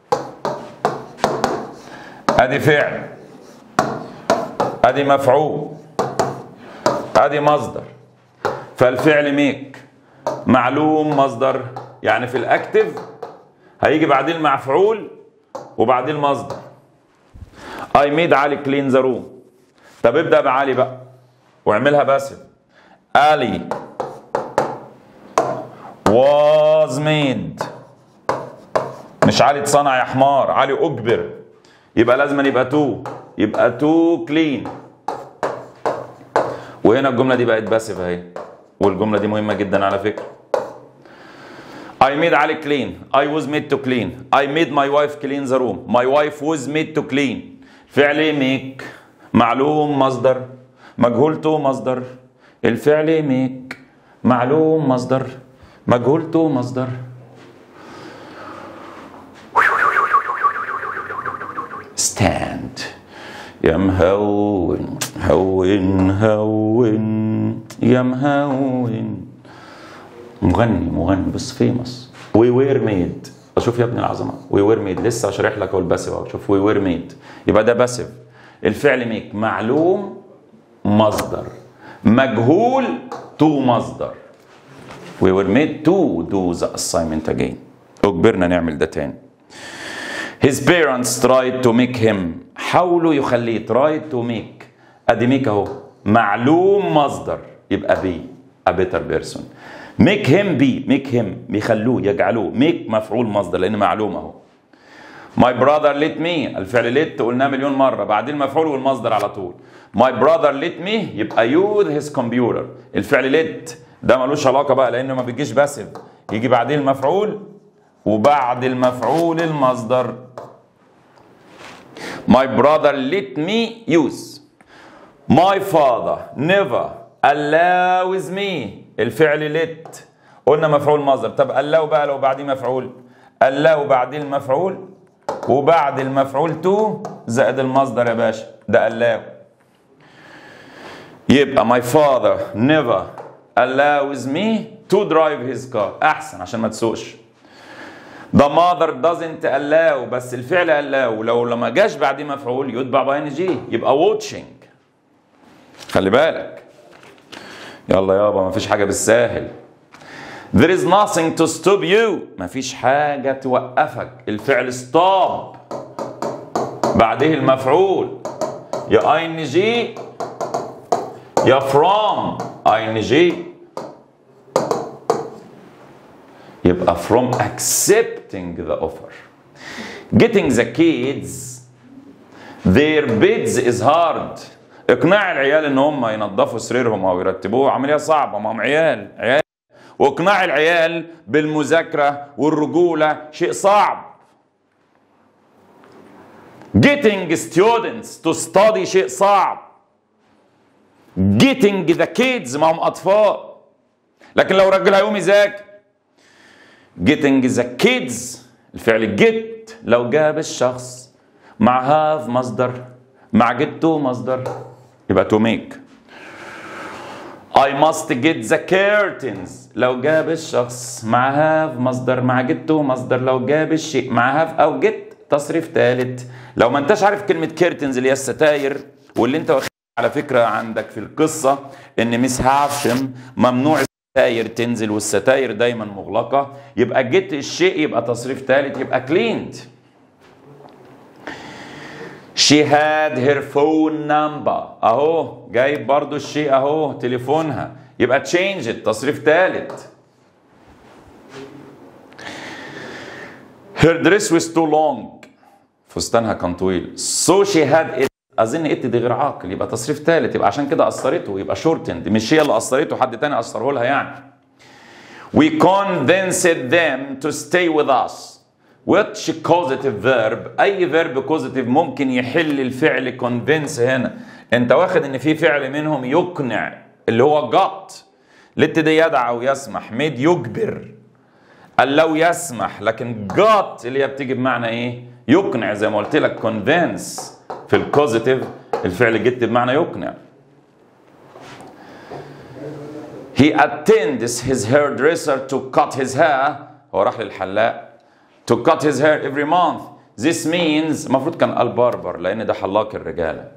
ادي فعل ادي مفعول ادي مصدر فالفعل ميك معلوم مصدر يعني في الاكتف هيجي بعدين المفعول وبعدين المصدر اي ميد علي كلين ذا روم طب ابدا بعلي بقى واعملها باسف علي was made مش علي اتصنع يا حمار علي اجبر يبقى لازم يبقى تو يبقى تو كلين وهنا الجمله دي بقت باسف اهي والجمله دي مهمه جدا على فكره I made Ali clean. I was made to clean. I made my wife clean the room. My wife was made to clean. فعل make معلوم مصدر مجهولته مصدر الفعل make معلوم مصدر مجهولته مصدر stand يا مهون هون هون يا مهون مغني مغني بس فيمس وي وير ميد شوف يا ابن العظمه وي وير ميد لسه شارح لك اهو الباسيف اهو شوف وي وير ميد يبقى ده باسيف الفعل ميك معلوم مصدر مجهول تو مصدر we were made to do the assignment again اجبرنا نعمل ده تاني his parents tried to make him حاولوا يخليه tried to make ادي ميك اهو معلوم مصدر يبقى بي a better person make him be make him بيخلوه يجعلوه make مفعول مصدر لان معلوم اهو My brother let me الفعل let قلناه مليون مرة بعدين المفعول والمصدر على طول My brother let me يبقى use his computer الفعل let ده ملوش علاقة بقى لأنه ما بيجيش باسف يجي بعدين المفعول وبعد المفعول المصدر My brother let me use My father never allows me الفعل let قلنا مفعول مصدر طب allow بقى لو بعديه مفعول allow بعديه المفعول وبعد المفعول تو زائد المصدر يا باشا ده allow يبقى my father never allows me to drive his car احسن عشان ما تسوقش the mother doesn't allow بس الفعل allow لو لما جاش بعديه مفعول يتبع باي ان جي يبقى watching خلي بالك يلا يابا ما فيش حاجه بالساهل There is nothing to stop you ما فيش حاجة توقفك الفعل stop بعده المفعول يا اي ان جي يا from اي ان جي يبقى from accepting the offer getting the kids their beds is hard اقناع العيال ان هم ينظفوا سريرهم او يرتبوه عمليه صعبه ما هم عيال عيال واقناع العيال بالمذاكره والرجوله شيء صعب getting students to study شيء صعب getting the kids ما هم اطفال لكن لو راجل هيقوم يذاكر getting the kids الفعل get لو جاب الشخص مع have مصدر مع get to مصدر يبقى to make I must get the curtains لو جاب الشخص مع have مصدر مع get to مصدر لو جاب الشيء مع have او get تصريف ثالث لو ما انتش عارف كلمة curtains اللي هي الستاير واللي انت واخد على فكرة عندك في القصة ان مس هاشم ممنوع الستاير تنزل والستاير دايما مغلقة يبقى جيت الشيء يبقى تصريف ثالث يبقى cleaned She had her phone number اهو جايب برضو الشيء اهو تليفونها يبقى change it تصريف ثالث Her dress was too long فستانها كان طويل so she had it اظن ات دي غير عاقل يبقى تصريف ثالث يبقى عشان كده قصرته يبقى shortened مش هي اللي قصرته حد تاني قصره لها يعني we convinced them to stay with us which causative verb اي verb causative ممكن يحل الفعل convince هنا انت واخد ان في فعل منهم يقنع اللي هو got لت دي يدعى او يسمح ميد يجبر قال لو يسمح لكن got اللي هي بتيجي بمعنى ايه يقنع زي ما قلت لك convince في الكوزيتيف الفعل جت بمعنى يقنع he attends his hairdresser to cut his hair هو راح للحلاق to cut his hair every month this means المفروض كان قال باربر لان ده حلاق الرجاله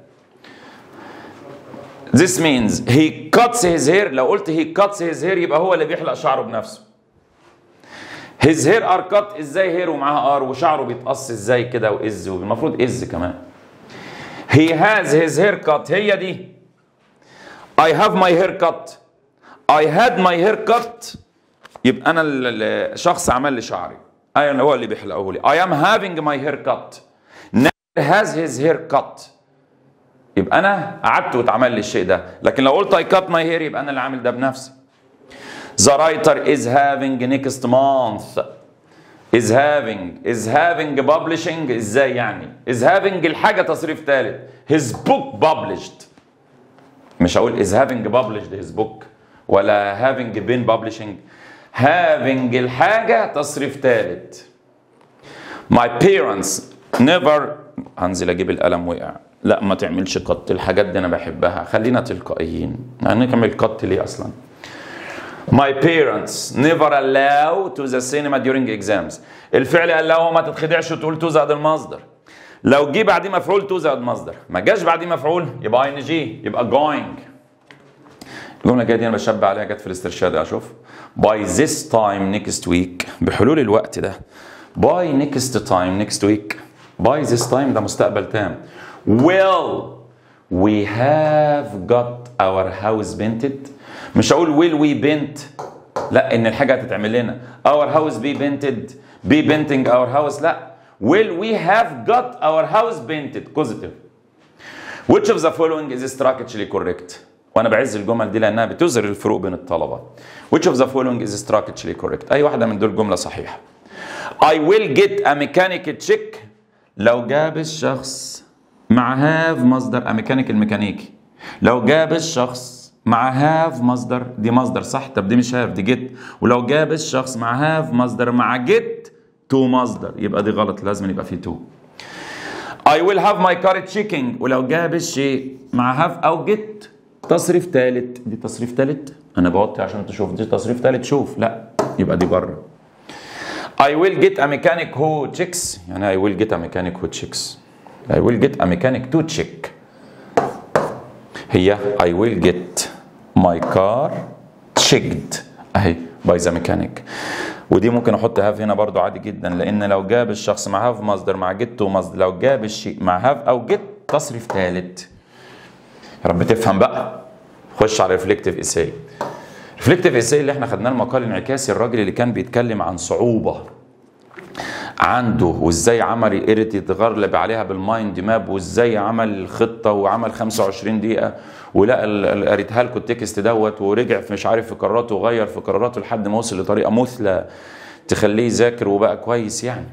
this means he cuts his hair لو قلت he cuts his hair يبقى هو اللي بيحلق شعره بنفسه his hair are cut ازاي هير ومعاها ار وشعره بيتقص ازاي كده وإز والمفروض إز كمان he has his hair cut هي دي I have my hair cut I had my hair cut يبقى انا الشخص عمل لي شعري انا هو اللي بيحلقه لي I am having my hair cut Never has his hair cut يبقى انا قعدت واتعمل لي الشيء ده لكن لو قلت I cut my hair يبقى انا اللي عامل ده بنفسي The writer is having next month is having is having publishing ازاي يعني is having الحاجة تصريف ثالث his book published مش هقول is having published his book ولا having been publishing having الحاجة تصريف ثالث my parents never هنزل اجيب القلم وقع لا ما تعملش قط الحاجات دي انا بحبها خلينا تلقائيين هنعمل قط ليه اصلا My parents never allow to the cinema during exams. الفعل allow ما تتخدعش وتقول تو زائد المصدر. لو جه بعديه مفعول تو زائد مصدر، ما جاش بعديه مفعول يبقى ان جي يبقى going. الجملة الجاية دي أنا بشبه عليها جت في الاسترشاد أشوف. By this time next week بحلول الوقت ده. By next time next week. By this time ده مستقبل تام. Will we have got our house painted؟ مش هقول will we paint لا ان الحاجه هتتعمل لنا our house be painted be painting our house لا will we have got our house painted positive which of the following is structurally correct وانا بعز الجمل دي لانها بتظهر الفروق بين الطلبه which of the following is structurally correct اي واحده من دول جمله صحيحه I will get a mechanic check لو جاب الشخص مع have مصدر a mechanic الميكانيكي لو جاب الشخص مع have مصدر دي مصدر صح طب دي مش have دي get ولو جاب الشخص مع have مصدر مع get to مصدر يبقى دي غلط لازم يبقى فيه to I will have my car checking ولو جاب الشيء مع have او get تصريف ثالث دي تصريف ثالث انا بوطي عشان تشوف دي تصريف ثالث شوف لا يبقى دي بره I will get a mechanic who checks يعني I will get a mechanic who checks I will get a mechanic to check هي I will get my car checked اهي by the mechanic ودي ممكن احط هاف هنا برضو عادي جدا لان لو جاب الشخص مع هاف مصدر مع جيت مصدر لو جاب الشيء مع هاف او جيت تصريف ثالث يا رب تفهم بقى خش على ريفلكتيف اساي ريفلكتيف اساي اللي احنا خدناه المقال الانعكاسي الراجل اللي كان بيتكلم عن صعوبه عنده وازاي عمل ايريت يتغلب عليها بالمايند ماب وازاي عمل خطه وعمل 25 دقيقه ولقى قريتها لكم التكست دوت ورجع في مش عارف في قراراته وغير في قراراته لحد ما وصل لطريقه مثلى تخليه يذاكر وبقى كويس يعني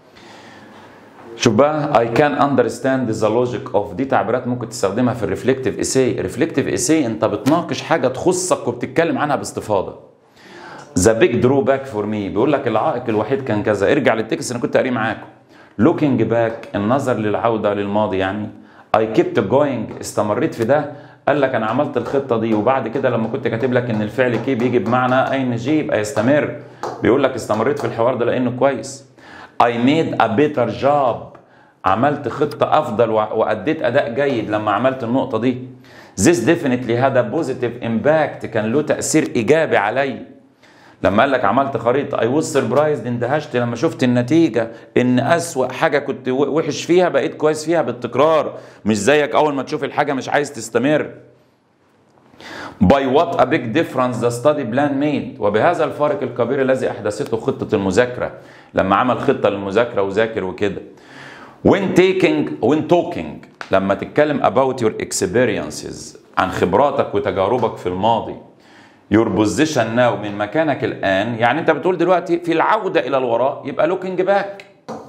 شوف بقى I can understand the logic of دي تعبيرات ممكن تستخدمها في الريفلكتيف اساي ريفلكتيف اساي انت بتناقش حاجه تخصك وبتتكلم عنها باستفاضه ذا بيج درو باك فور مي بيقول لك العائق الوحيد كان كذا ارجع للتكست انا كنت قاريه معاكم لوكينج باك النظر للعوده للماضي يعني اي كيبت جوينج استمريت في ده قال لك انا عملت الخطه دي وبعد كده لما كنت كاتب لك ان الفعل كي بيجي بمعنى اين جي يبقى يستمر بيقول لك استمريت في الحوار ده لانه كويس I made a better job عملت خطة أفضل وأديت أداء جيد لما عملت النقطة دي This definitely had a positive impact كان له تأثير إيجابي علي لما قال لك عملت خريطة I was surprised اندهشت لما شفت النتيجة إن أسوأ حاجة كنت وحش فيها بقيت كويس فيها بالتكرار مش زيك أول ما تشوف الحاجة مش عايز تستمر By what a big difference the study plan made وبهذا الفارق الكبير الذي أحدثته خطة المذاكرة لما عمل خطة للمذاكرة وذاكر وكده when taking when talking لما تتكلم about your experiences عن خبراتك وتجاربك في الماضي your position now من مكانك الآن يعني أنت بتقول دلوقتي في العودة إلى الوراء يبقى looking back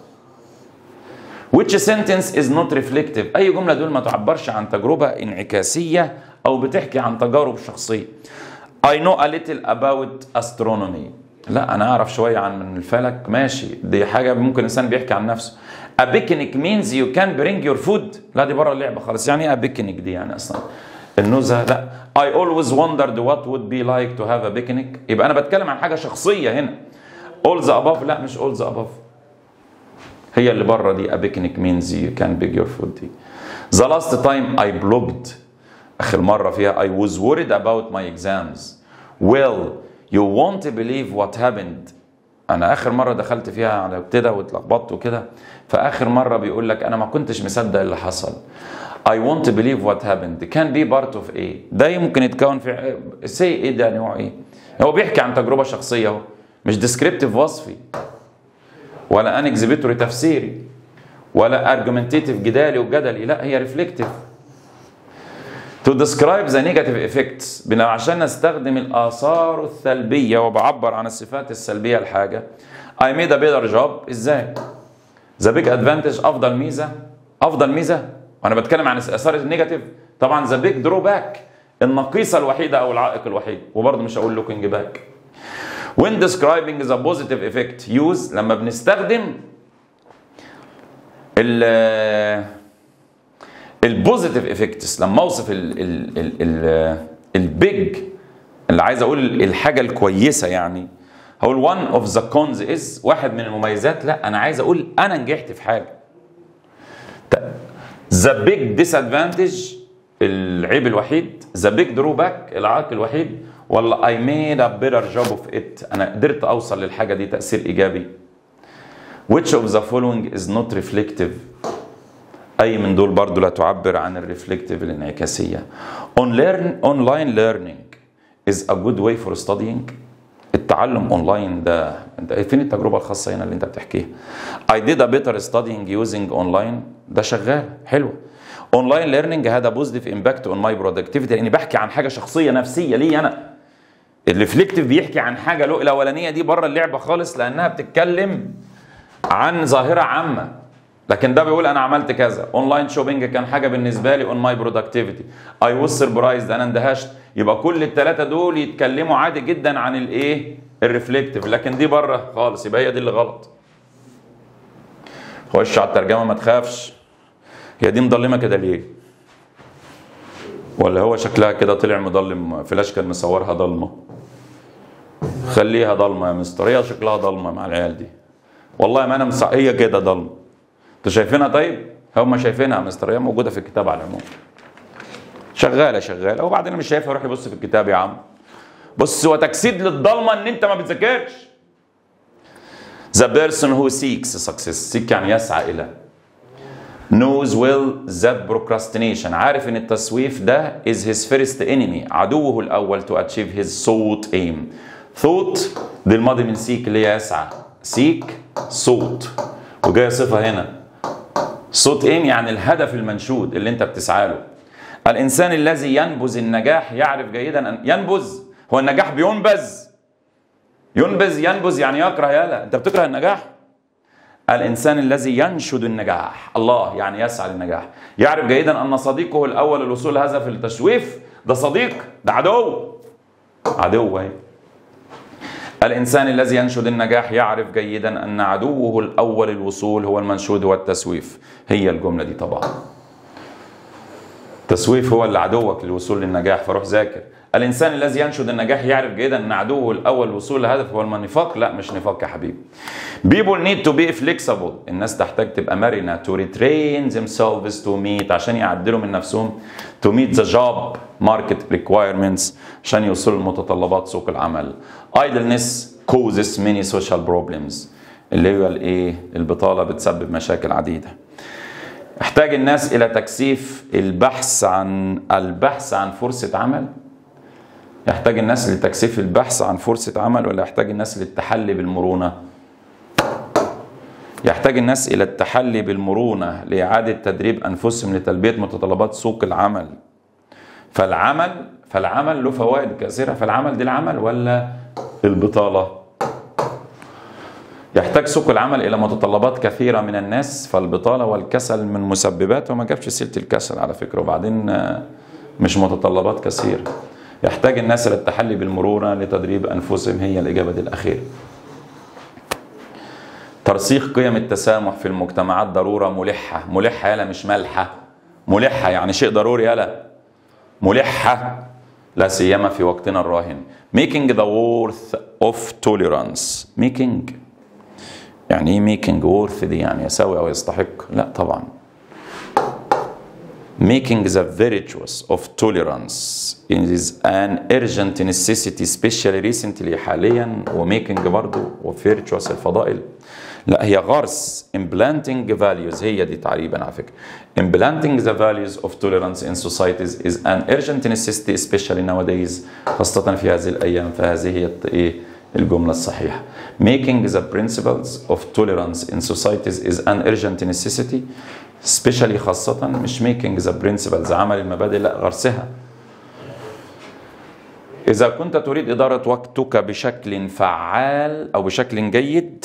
which sentence is not reflective أي جملة دول ما تعبرش عن تجربة انعكاسية أو بتحكي عن تجارب شخصية I know a little about astronomy لا أنا أعرف شوية عن الفلك ماشي دي حاجة ممكن الإنسان بيحكي عن نفسه A picnic means you can bring your food لا دي بره اللعبة خالص يعني ايه a picnic دي يعني أصلا النزهة لا I always wondered what would be like to have a picnic يبقى أنا بتكلم عن حاجة شخصية هنا all the above لا مش all the above هي اللي بره دي a picnic means you can bring your food دي The last time I blogged آخر مرة فيها I was worried about my exams Well you won't believe what happened أنا آخر مرة دخلت فيها على كده واتلخبطت وكده فآخر مرة بيقول لك أنا ما كنتش مصدق اللي حصل I want to believe what happened can be part of A ده ممكن يتكون في say ايه ده نوع ايه هو بيحكي عن تجربة شخصية اهو مش descriptive وصفي ولا انكزيبيتوري تفسيري ولا argumentative جدالي وجدلي لا هي reflective to describe the negative effects بنا عشان نستخدم الآثار السلبية وبعبر عن الصفات السلبية لحاجة I made a better job ازاي؟ the big advantage أفضل ميزة أفضل ميزة وأنا بتكلم عن الآثار النيجاتيف طبعا the big drawback النقيصة الوحيدة أو العائق الوحيد وبرضه مش هقول looking back when describing the positive effect use لما بنستخدم ال البوزيتيف افكتس لما اوصف ال ال ال ال البيج اللي عايز اقول الحاجه الكويسه يعني هقول one of the cons is واحد من المميزات لا انا عايز اقول انا نجحت في حاجه the big disadvantage العيب الوحيد the big drawback العائق الوحيد ولا I made a better job of it انا قدرت اوصل للحاجه دي تاثير ايجابي which of the following is not reflective اي من دول برضو لا تعبر عن الريفلكتيف الانعكاسيه On learn, online learning is a good way for studying التعلم اونلاين ده انت فين التجربه الخاصه هنا اللي انت بتحكيها I did a better studying using online ده شغال حلو اونلاين ليرنينج هذا بوزيتيف امباكت اون ماي برودكتيفيتي لاني بحكي عن حاجه شخصيه نفسيه لي انا الريفلكتيف بيحكي عن حاجه له الاولانيه دي بره اللعبه خالص لانها بتتكلم عن ظاهره عامه لكن ده بيقول انا عملت كذا اونلاين شوبينج كان حاجه بالنسبه لي اون ماي برودكتيفيتي اي واز سربرايزد انا اندهشت يبقى كل الثلاثه دول يتكلموا عادي جدا عن الايه الريفلكتيف لكن دي بره خالص يبقى هي دي اللي غلط خش على الترجمه ما تخافش هي دي مضلمه كده ليه ولا هو شكلها كده طلع مضلم فلاش كان مصورها ضلمه خليها ضلمه يا مستر هي شكلها ضلمه مع العيال دي والله ما انا مسع... هي كده ضلمه انتوا شايفينها طيب هم شايفينها يا مستر هي موجوده في الكتاب على العموم شغاله شغاله وبعدين مش شايفها روح يبص في الكتاب يا عم بص هو تجسيد للضلمه ان انت ما بتذاكرش The person who seeks success seek يعني يسعى إلى knows well that procrastination عارف ان التسويف ده is his first enemy عدوه الاول to achieve his thought aim thought دي الماضي من seek اللي هي يسعى seek صوت وجايه صفه هنا صوت aim يعني الهدف المنشود اللي انت بتسعى له الانسان الذي ينبذ النجاح يعرف جيدا ان ينبذ هو النجاح بينبذ ينبذ ينبذ يعني يكره يالا انت بتكره النجاح الانسان الذي ينشد النجاح الله يعني يسعى للنجاح يعرف جيدا ان صديقه الاول الوصول هذا في التشويف ده صديق ده عدو عدو اهي الانسان الذي ينشد النجاح يعرف جيدا ان عدوه الاول الوصول هو المنشود والتسويف هي الجمله دي طبعا التسويف هو اللي عدوك للوصول للنجاح فروح ذاكر الانسان الذي ينشد النجاح يعرف جيدا ان عدوه الاول الوصول لهدف هو النفاق لا مش نفاق يا حبيبي people need to be flexible الناس تحتاج تبقى مرنه to retrain themselves to meet عشان يعدلوا من نفسهم to meet the job market requirements عشان يوصلوا لمتطلبات سوق العمل idleness causes many social problems اللي هو الايه البطاله بتسبب مشاكل عديده يحتاج الناس الى تكثيف البحث عن البحث عن فرصه عمل يحتاج الناس لتكثيف البحث عن فرصة عمل ولا يحتاج الناس للتحلي بالمرونة؟ يحتاج الناس إلى التحلي بالمرونة لإعادة تدريب أنفسهم لتلبية متطلبات سوق العمل. فالعمل فالعمل له فوائد كثيرة، فالعمل دي العمل ولا البطالة؟ يحتاج سوق العمل إلى متطلبات كثيرة من الناس فالبطالة والكسل من مسببات وما جابش سيرة الكسل على فكرة وبعدين مش متطلبات كثيرة. يحتاج الناس الى التحلي بالمرونه لتدريب انفسهم هي الاجابه دي الاخيره. ترسيخ قيم التسامح في المجتمعات ضروره ملحه، ملحه يالا مش ملحه. ملحه يعني شيء ضروري يالا. ملحه لا سيما في وقتنا الراهن. making the worth of tolerance. making يعني ايه making worth دي يعني يساوي او يستحق؟ لا طبعا. making the virtuous of tolerance is an urgent necessity especially recently حاليا وmaking برضو وvirtuous الفضائل لا هي غرس implanting values هي دي تعريبا على فكرة implanting the values of tolerance in societies is an urgent necessity especially nowadays خاصة في هذه الأيام فهذه هي إيه الجملة الصحيحة making the principles of tolerance in societies is an urgent necessity especially خاصة مش making the principles عمل المبادئ لا غرسها إذا كنت تريد إدارة وقتك بشكل فعال أو بشكل جيد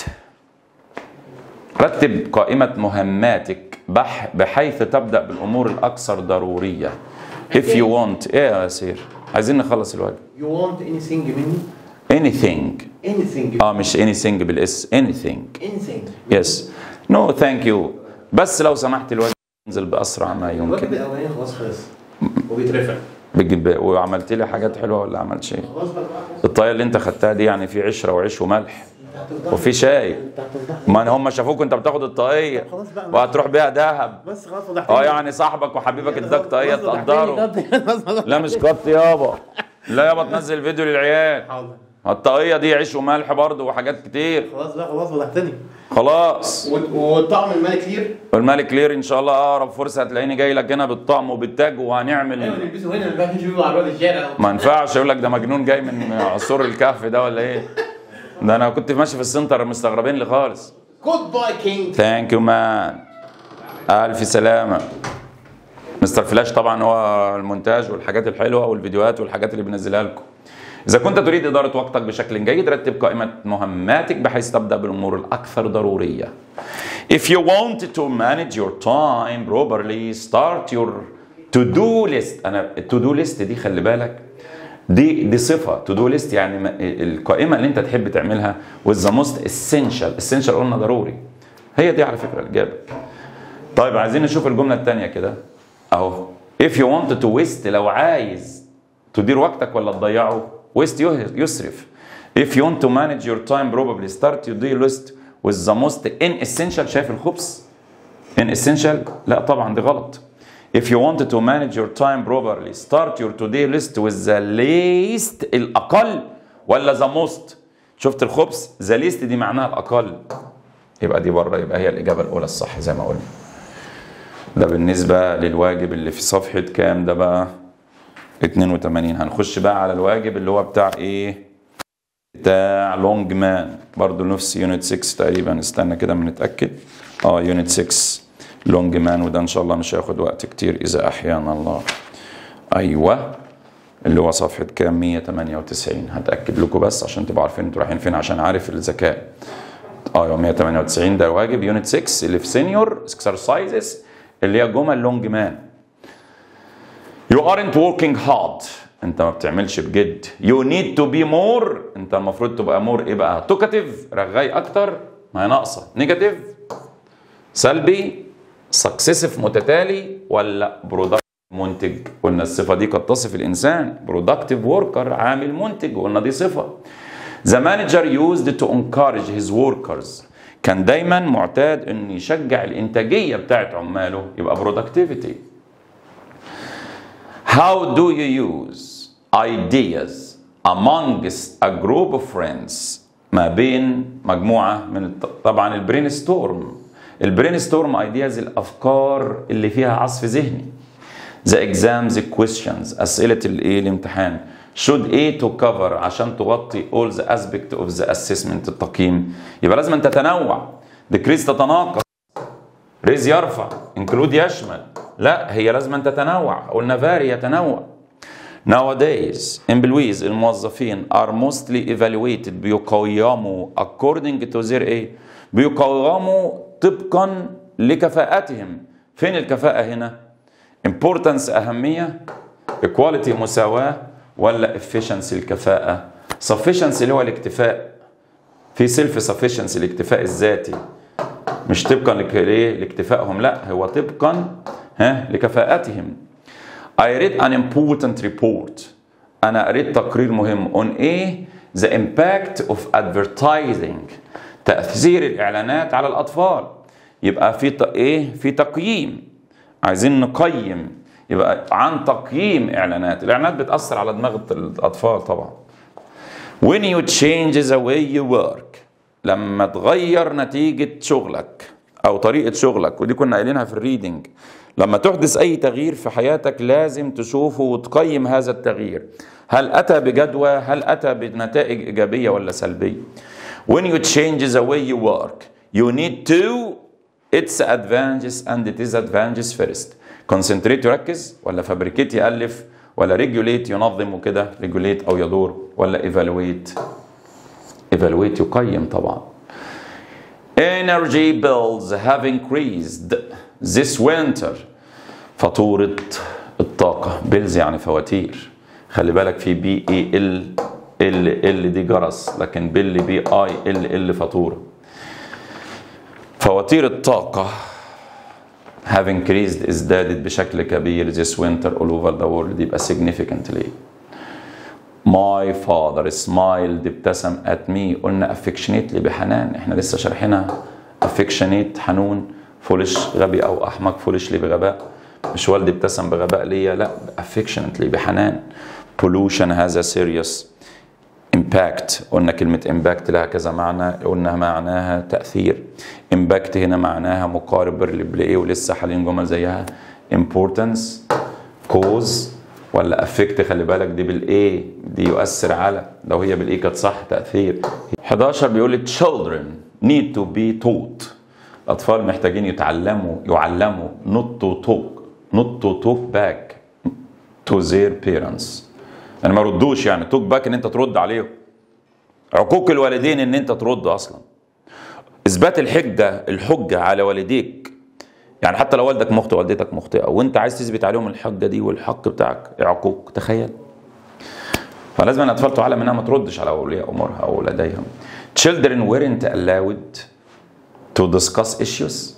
رتب قائمة مهماتك بح بحيث تبدأ بالأمور الأكثر ضرورية if you want إيه يا سير عايزين نخلص الواجب You want anything مني? anything Anything. اه مش anything بالاس anything Anything. yes no thank you بس لو سمحت الواجب ينزل بأسرع ما الواجب يمكن الأولاني خلاص خلص وبيترفع بتجيب وعملت لي حاجات حلوه ولا عملت شيء خلاص بقى بقى خلاص. الطايه اللي انت خدتها دي يعني في عشره وعيش وملح انت هتفضحني. وفي شاي انت هتفضحني. ما هم شافوك انت بتاخد الطاقيه خلاص بقى وهتروح بيها دهب بس خلاص فضحتني اه يعني صاحبك وحبيبك اداك طاقيه خلاص فضحتني. تقدره خلاص لا مش كت يابا لا يابا تنزل فيديو للعيال حاضر الطاقيه دي عيش وملح برضه وحاجات كتير خلاص بقى خلاص وضحتني خلاص والطعم المالي كتير والملك لير ان شاء الله اقرب فرصه هتلاقيني جاي لك هنا بالطقم وبالتاج ايوه وهنعمل نلبسه هنا ما ينفعش يجيبوا على الواد الشارع ما ينفعش يقول لك ده مجنون جاي من عصور الكهف ده ولا ايه ده انا كنت ماشي في السنتر مستغربين لي خالص جود باي كينج ثانك يو مان الف سلامه مستر فلاش طبعا هو المونتاج والحاجات الحلوه والفيديوهات والحاجات اللي بنزلها لكم إذا كنت تريد إدارة وقتك بشكل جيد رتب قائمة مهماتك بحيث تبدأ بالأمور الأكثر ضرورية. If you want to manage your time properly start your to-do list أنا to-do list دي خلي بالك دي دي صفة to do list يعني ما- القائمة اللي أنت تحب تعملها with the most essential essential قلنا ضروري هي دي على فكرة الإجابة. طيب عايزين نشوف الجملة الثانية كده أهو if you want to waste لو عايز تدير وقتك ولا تضيعه waste يسرف if you want to manage your time probably start your day list with the most inessential شايف الخبز inessential لا طبعا دي غلط if you wanted to manage your time properly start your today list with the least الأقل ولا the most شفت الخبز the least دي معناها الأقل يبقى دي بره يبقى هي الإجابة الأولى الصح زي ما قلنا ده بالنسبة للواجب اللي في صفحة كام ده بقى 82 هنخش بقى على الواجب اللي هو بتاع ايه بتاع لونج مان برضو نفس يونت 6 تقريبا استنى كده بنتاكد اه يونت 6 لونج مان وده ان شاء الله مش هياخد وقت كتير اذا احيانا الله ايوه اللي هو صفحه كام 198 هتاكد لكم بس عشان تبقوا عارفين انتوا رايحين فين عشان عارف الذكاء اه 198 ده واجب يونت 6 اللي في سينيور اكسرسايزز اللي هي جمل لونج مان You aren't working hard انت ما بتعملش بجد You need to be more انت المفروض تبقى more ايه بقى توكاتيف رغاي اكتر ما هي ناقصه نيجاتيف سلبي سكسيسيف متتالي ولا برودكت منتج قلنا الصفه دي قد تصف الانسان برودكتيف وركر عامل منتج قلنا دي صفه The manager used to encourage his workers كان دايما معتاد ان يشجع الانتاجيه بتاعت عماله يبقى productivity How do you use ideas amongst a group of friends ما بين مجموعة من الط... طبعا البرين ستورم البرين ستورم ideas الأفكار اللي فيها عصف ذهني the exams questions أسئلة الإيه الامتحان should A to cover عشان تغطي all the aspect of the assessment التقييم يبقى لازم أن تتنوع decrease تتناقص ريز يرفع انكلود يشمل لا هي لازم أن تتنوع قلنا فاري يتنوع nowadays employees الموظفين are mostly evaluated بيقيموا according to their ايه بيقيموا طبقا لكفاءتهم فين الكفاءة هنا importance أهمية equality مساواة ولا efficiency الكفاءة sufficiency اللي هو الاكتفاء في self sufficiency الاكتفاء الذاتي مش طبقا لك- لإيه؟ لاكتفائهم لا هو طبقا ها لكفاءتهم I read an important report أنا قريت تقرير مهم on إيه the impact of advertising تأثير الإعلانات على الأطفال يبقى في ت- إيه في تقييم عايزين نقيم يبقى عن تقييم إعلانات الإعلانات بتأثر على دماغ الأطفال طبعا when you change the way you work لما تغير نتيجة شغلك أو طريقة شغلك ودي كنا قايلينها في الريدنج لما تحدث أي تغيير في حياتك لازم تشوفه وتقيم هذا التغيير هل أتى بجدوى هل أتى بنتائج إيجابية ولا سلبية when you change the way you work you need to its advantages and disadvantages first concentrate يركز ولا fabricate يألف ولا regulate ينظم وكده regulate أو يدور ولا evaluate evaluate يقيم طبعا energy bills have increased this winter فاتورة الطاقة بيلز يعني فواتير خلي بالك في بي اي ال ال ال دي جرس لكن بيل بي اي ال ال فاتورة فواتير الطاقة have increased ازدادت بشكل كبير this winter all over the world يبقى significantly My father smiled ابتسم at me قلنا affectionately بحنان احنا لسه شارحينها affectionate حنون فولش غبي او احمق فولشلي بغباء مش والدي ابتسم بغباء ليا لا affectionately بحنان pollution هذا serious impact قلنا كلمة impact لها كذا معنى قلنا معناها تأثير impact هنا معناها مقارب لإيه ولسه حاليا جمل زيها importance cause ولا affect خلي بالك دي بالايه دي يؤثر على لو هي بالايه كانت صح تأثير 11 بيقول لي children need to be taught الأطفال محتاجين يتعلموا يعلموا not to talk not to talk back to their parents يعني ما يردوش يعني توك باك ان انت ترد عليهم عقوق الوالدين ان انت ترد اصلا اثبات الحجه الحجه على والديك يعني حتى لو والدك مخطئ والدتك مخطئه وانت عايز تثبت عليهم الحجه دي والحق بتاعك عقوق تخيل فلازم الاطفال تعلم انها ما تردش على اولياء امورها او لديهم children weren't allowed to discuss issues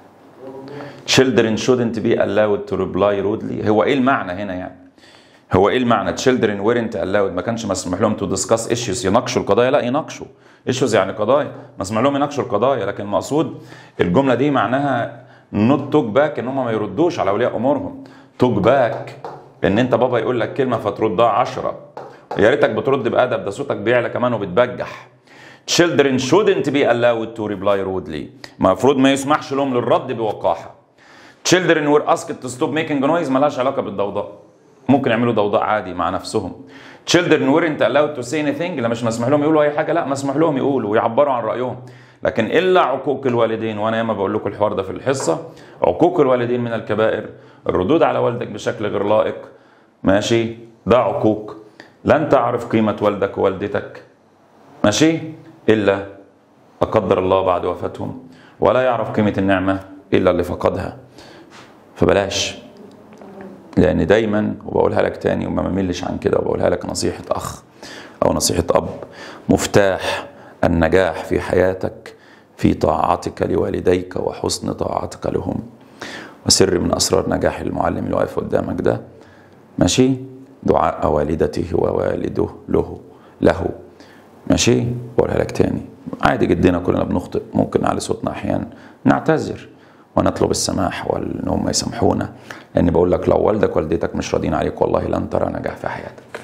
children shouldn't be allowed to reply rudely هو ايه المعنى هنا يعني هو ايه المعنى children weren't allowed ما كانش مسموح لهم to discuss issues يناقشوا القضايا لا يناقشوا issues يعني قضايا مسموح لهم يناقشوا القضايا لكن المقصود الجمله دي معناها not talk back ان هم ما يردوش على اولياء امورهم talk back ان انت بابا يقول لك كلمه فتردها عشرة يا ريتك بترد بادب ده صوتك بيعلى كمان وبتبجح children shouldn't be allowed to reply rudely المفروض ما يسمحش لهم للرد بوقاحه children were asked to stop making noise ملهاش علاقه بالضوضاء ممكن يعملوا ضوضاء عادي مع نفسهم children weren't allowed to say anything لا مش مسموح لهم يقولوا اي حاجه لا مسموح لهم يقولوا ويعبروا عن رايهم لكن الا عقوق الوالدين وانا ياما بقول لكم الحوار ده في الحصه عقوق الوالدين من الكبائر الردود على والدك بشكل غير لائق ماشي ده عقوق لن تعرف قيمه والدك ووالدتك ماشي الا لا قدر الله بعد وفاتهم ولا يعرف قيمه النعمه الا اللي فقدها فبلاش لان دايما وبقولها لك تاني وما بملش عن كده وبقولها لك نصيحه اخ او نصيحه اب مفتاح النجاح في حياتك في طاعتك لوالديك وحسن طاعتك لهم وسر من اسرار نجاح المعلم اللي واقف قدامك ده ماشي دعاء والدته ووالده له له ماشي بقولها لك تاني عادي جدا كلنا بنخطئ ممكن نعلي صوتنا احيانا نعتذر ونطلب السماح وان هم يسامحونا لان بقول لك لو والدك والدتك مش راضيين عليك والله لن ترى نجاح في حياتك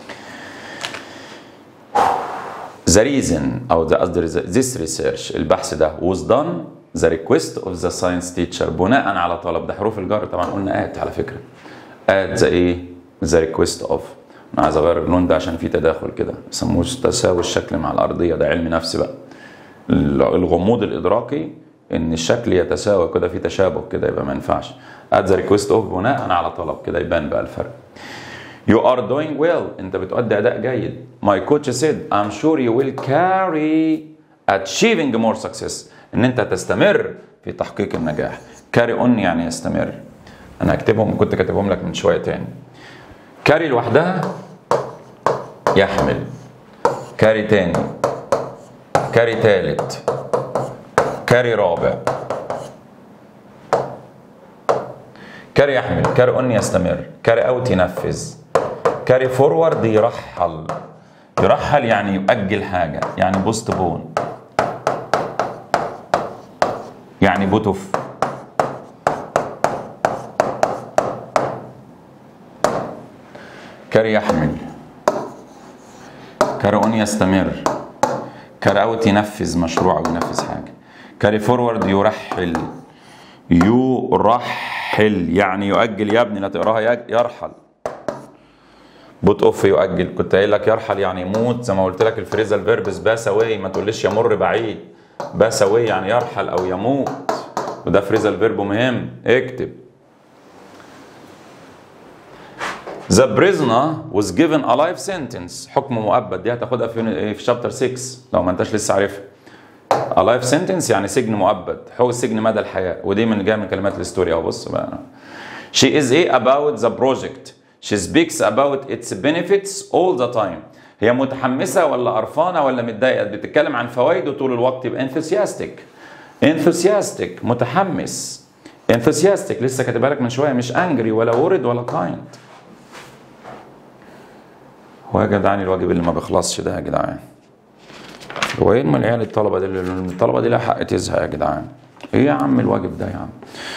The reason او the قصدي this research البحث ده was done the request of the science teacher بناء على طلب ده حروف الجر طبعا قلنا ات على فكره at the ايه the request of انا عايز اغير اللون ده عشان في تداخل كده يسموه تساوي الشكل مع الارضيه ده علم نفس بقى الغموض الادراكي ان الشكل يتساوى كده في تشابه كده يبقى ما ينفعش at the request of بناء على طلب كده يبان بقى الفرق You are doing well انت بتؤدي اداء جيد My coach said I'm sure you will carry achieving more success ان انت تستمر في تحقيق النجاح carry on يعني يستمر انا هكتبهم كنت كاتبهم لك من شويه تاني carry لوحدها يحمل carry تاني carry تالت كاري رابع كاري يحمل كاري اون يستمر كاري اوت ينفذ كاري فورورد يرحل يرحل يعني يؤجل حاجة يعني بوست بون يعني بوتوف كاري يحمل كاري اون يستمر كاري اوت ينفذ مشروع او ينفذ حاجه كاري فورورد يرحل يرحل يعني يؤجل يا ابني لا تقراها يرحل بوت اوف يؤجل كنت قايل لك يرحل يعني يموت زي ما قلت لك الفريزال فيربس باس اواي ما تقوليش يمر بعيد باس اواي يعني يرحل او يموت وده فريزال فيرب مهم اكتب The prisoner was given a life sentence حكم مؤبد دي هتاخدها في في شابتر 6 لو ما انتش لسه عارفها A life sentence يعني سجن مؤبد حكم سجن مدى الحياة ودي من جايه من كلمات الستوري اهو بص بقى She is a about the project She speaks about its benefits all the time هي متحمسة ولا قرفانة ولا متضايقة بتتكلم عن فوائده طول الوقت يبقى enthusiastic enthusiastic متحمس enthusiastic لسه كاتبها لك من شوية مش angry ولا worried ولا kind هو يا جدعان الواجب اللي ما بيخلصش ده يا جدعان هو ايه من العيال الطلبه دي الطلبه دي لها حق تزهق يا جدعان ايه يا عم الواجب ده يا عم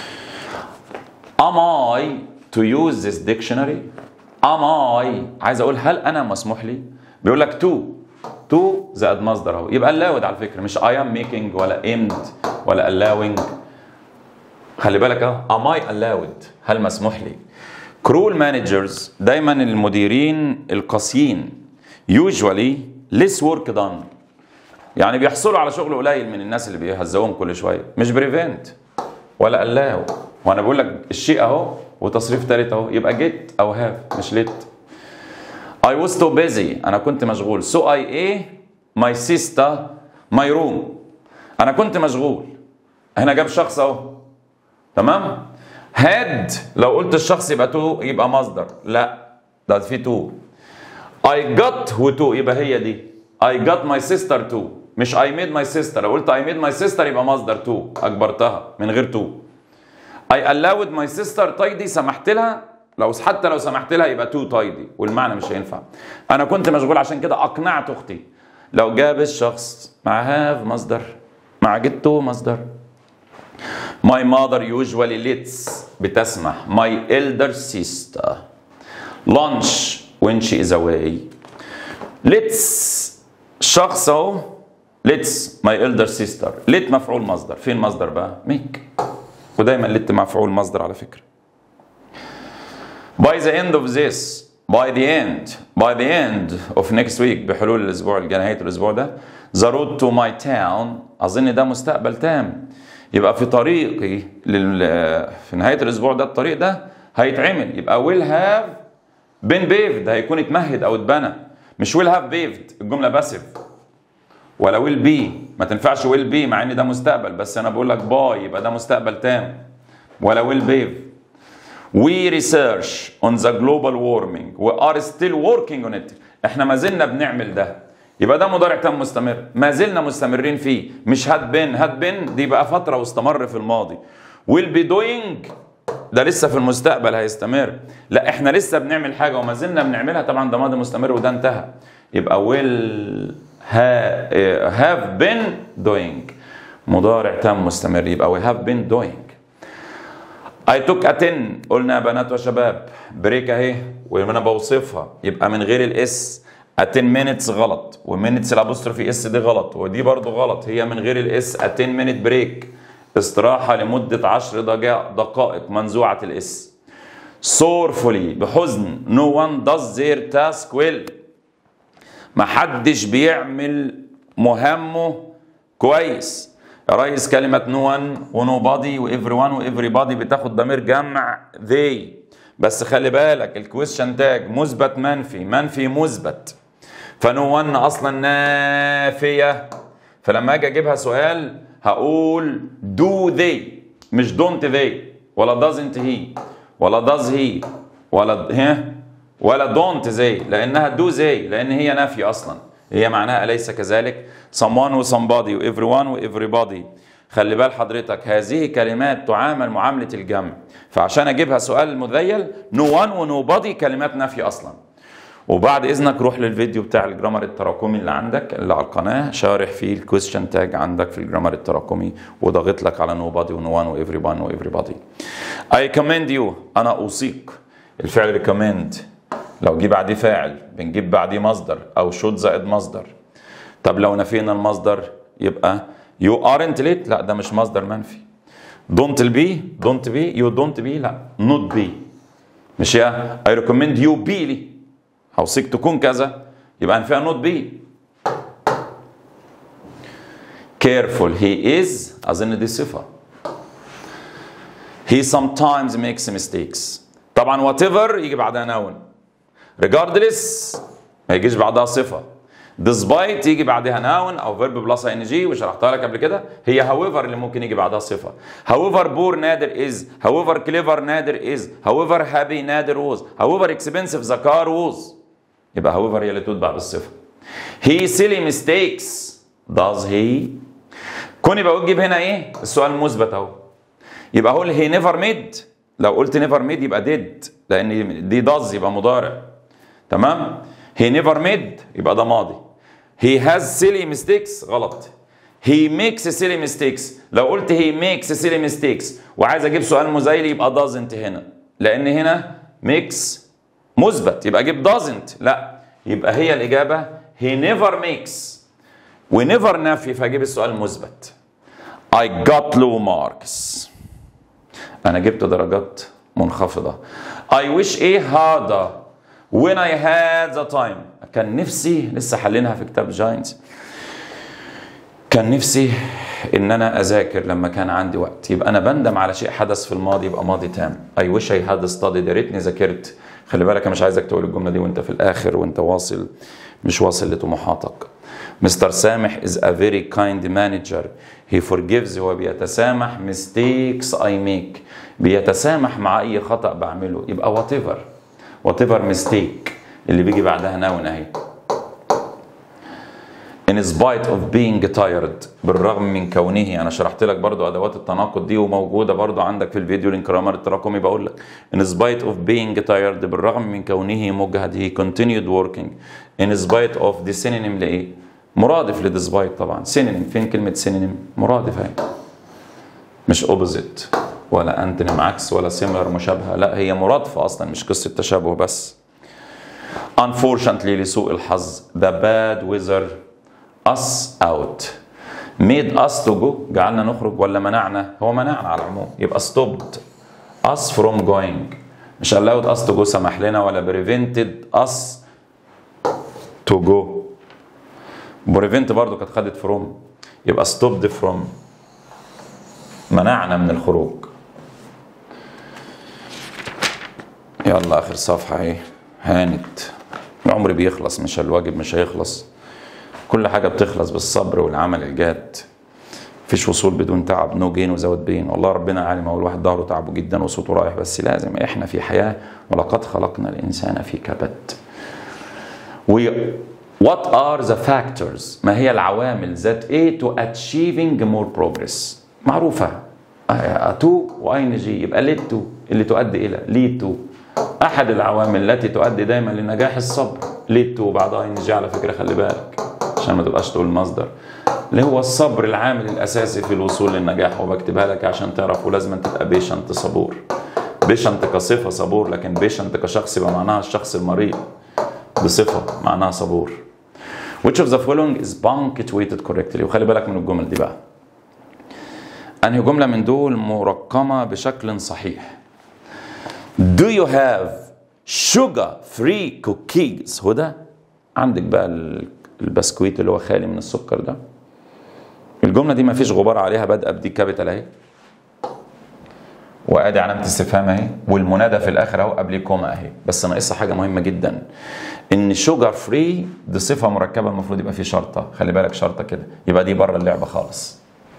am I to use this dictionary am I عايز اقول هل انا مسموح لي بيقول لك to تو زائد مصدر اهو يبقى allowed على فكره مش I am making ولا aimed ولا allowing خلي بالك اهو am I allowed هل مسموح لي cruel managers دايما المديرين القاسيين usually less work done يعني بيحصلوا على شغل قليل من الناس اللي بيهزقوهم كل شويه مش بريفنت ولا allow وانا بقول لك الشيء اهو وتصريف ثالث اهو يبقى جيت او هاف مش ليت I was too busy انا كنت مشغول so I a my sister my room انا كنت مشغول هنا جاب شخص اهو تمام had لو قلت الشخص يبقى تو يبقى مصدر لا ده في تو I got who to يبقى هي دي I got my sister to مش I made my sister لو قلت I made my sister يبقى مصدر to أجبرتها من غير to I allowed my sister tidy سمحت لها لو حتى لو سمحت لها يبقى to tidy والمعنى مش هينفع أنا كنت مشغول عشان كده أقنعت أختي لو جاب الشخص مع have مصدر مع get to مصدر My mother usually lets بتسمح my elder sister lunch when she is away lets شخص اهو lets my elder sister let مفعول مصدر فين مصدر بقى make ودايما let مفعول مصدر على فكرة by the end of this by the end by the end of next week بحلول الاسبوع الجاي نهاية الاسبوع ده the road to my town اظن ده مستقبل تام يبقى في طريقي لل... في نهاية الاسبوع ده الطريق ده هيتعمل يبقى will have been paved هيكون اتمهد او اتبنى مش will have paved الجملة باسف ولا will be ما تنفعش will be مع ان ده مستقبل بس انا بقول لك باي يبقى ده مستقبل تام ولا will pave We research on the global warming we are still working on it احنا ما زلنا بنعمل ده يبقى ده مضارع تام مستمر ما زلنا مستمرين فيه مش هاد بين هاد بين دي بقى فترة واستمر في الماضي will be doing ده لسه في المستقبل هيستمر لا احنا لسه بنعمل حاجة وما زلنا بنعملها طبعا ده ماضي مستمر وده انتهى يبقى will ha- have been doing مضارع تام مستمر يبقى we have been doing I took a 10 قلنا يا بنات وشباب بريك اهي وانا بوصفها يبقى من غير الاس a 10 minutes غلط ومينتس الابوستروفي اس دي غلط ودي برضو غلط هي من غير الاس a 10 minute break استراحة لمدة 10 دقائق دقائق منزوعة الاس sorrowfully بحزن no one does their task well محدش بيعمل مهمه كويس يا ريس كلمة نو ون ونو بادي وإيفري ون وإيفري بادي بتاخد ضمير جمع they بس خلي بالك الكويشن تاج مثبت منفي منفي مثبت فنو ون أصلا نافية فلما أجي أجيبها سؤال هقول do they مش don't they ولا doesn't he ولا does he ولا ها ولا don't they لأنها do they لأن هي نافية أصلا هي معناها أليس كذلك someone و somebody و everyone و everybody خلي بال حضرتك هذه كلمات تعامل معاملة الجمع فعشان أجيبها سؤال مذيل no one و nobody كلمات نفي أصلا وبعد إذنك روح للفيديو بتاع الجرامر التراكمي اللي عندك اللي على القناة شارح فيه الكويستشن تاج عندك في الجرامر التراكمي وضغط لك على nobody و no one و everyone و everybody I commend you أنا أوصيك الفعل recommend لو جه بعديه فاعل بنجيب بعديه مصدر او شوت زائد مصدر طب لو نفينا المصدر يبقى you aren't late لا ده مش مصدر منفي don't be don't be you don't be لا not be مش يا I recommend you be لي هوصيك تكون كذا يبقى هنفيها not be careful he is اظن دي صفه he sometimes makes mistakes طبعا whatever يجي بعدها noun regardless ما يجيش بعدها صفة despite يجي بعدها noun او verb بلس ing وشرحتها لك قبل كده هي however اللي ممكن يجي بعدها صفة however poor نادر is however clever نادر is however happy نادر was however expensive the car was يبقى however هي اللي تتبع بالصفة he silly mistakes does he كوني بقول تجيب هنا ايه السؤال مثبت اهو يبقى اقول he never made لو قلت never made يبقى did لان دي does يبقى مضارع تمام he never made يبقى ده ماضي he has silly mistakes غلط he makes silly mistakes لو قلت he makes silly mistakes وعايز اجيب سؤال مزايل يبقى doesn't هنا لان هنا makes مثبت يبقى اجيب doesn't لا يبقى هي الاجابه he never makes و never نفي فاجيب السؤال المثبت I got low marks انا جبت درجات منخفضة I wish ايه هذا when I had the time كان نفسي لسه حلينها في كتاب جاينز كان نفسي ان انا اذاكر لما كان عندي وقت يبقى انا بندم على شيء حدث في الماضي يبقى ماضي تام I wish I had studied يا ريتني ذاكرت خلي بالك انا مش عايزك تقول الجمله دي وانت في الاخر وانت واصل مش واصل لطموحاتك مستر سامح is a very kind manager he forgives هو بيتسامح mistakes I make بيتسامح مع اي خطأ بعمله يبقى whatever whatever mistake اللي بيجي بعدها نون اهي in spite of being tired بالرغم من كونه انا شرحت لك برضو ادوات التناقض دي وموجوده برضو عندك في الفيديو الانكرامر التراكمي بقول لك in spite of being tired بالرغم من كونه مجهد he continued working in spite of دي synonym لايه مرادف لديسبايت طبعا synonym فين كلمه synonym مرادف اهي مش opposite ولا انتونيم عكس ولا similar مشابهه لا هي مرادفه اصلا مش قصه تشابه بس unfortunately لسوء الحظ the bad weather us out made us to go جعلنا نخرج ولا منعنا هو منعنا على العموم يبقى stopped us from going مش allowed us to go سمح لنا ولا prevented us to go prevent برضو كانت خدت from يبقى stopped from منعنا من الخروج يلا اخر صفحه اهي هانت العمر بيخلص مش الواجب مش هيخلص كل حاجه بتخلص بالصبر والعمل الجاد مفيش وصول بدون تعب نو جين وزود بين والله ربنا عالم هو الواحد ظهره تعبه جدا وصوته رايح بس لازم احنا في حياه ولقد خلقنا الانسان في كبد We What are the factors؟ ما هي العوامل that aid to achieving more progress؟ معروفة تو واين جي يبقى lead to اللي تؤدي إلى lead to أحد العوامل التي تؤدي دايما لنجاح الصبر lead to وبعدها ان جي على فكرة خلي بالك عشان ما تبقاش تقول المصدر اللي هو الصبر العامل الأساسي في الوصول للنجاح وبكتبها لك عشان تعرف ولازم تبقى بيشنت صبور بيشنت كصفة صبور لكن بيشنت كشخص يبقى معناها الشخص المريض بصفة معناها صبور which of the following is punctuated correctly وخلي بالك من الجمل دي بقى أنهي جملة من دول مرقمة بشكل صحيح Do you have sugar free cookies هدى عندك بقى ال- البسكويت اللي هو خالي من السكر ده الجملة دي ما فيش غبار عليها بادئة بدي كابيتال اهي وادي علامة استفهام اهي والمنادى في الاخر اهو قبل كوما اهي بس ناقصها حاجة مهمة جدا ان شوجر فري دي صفة مركبة المفروض يبقى في شرطة خلي بالك شرطة كده يبقى دي بره اللعبة خالص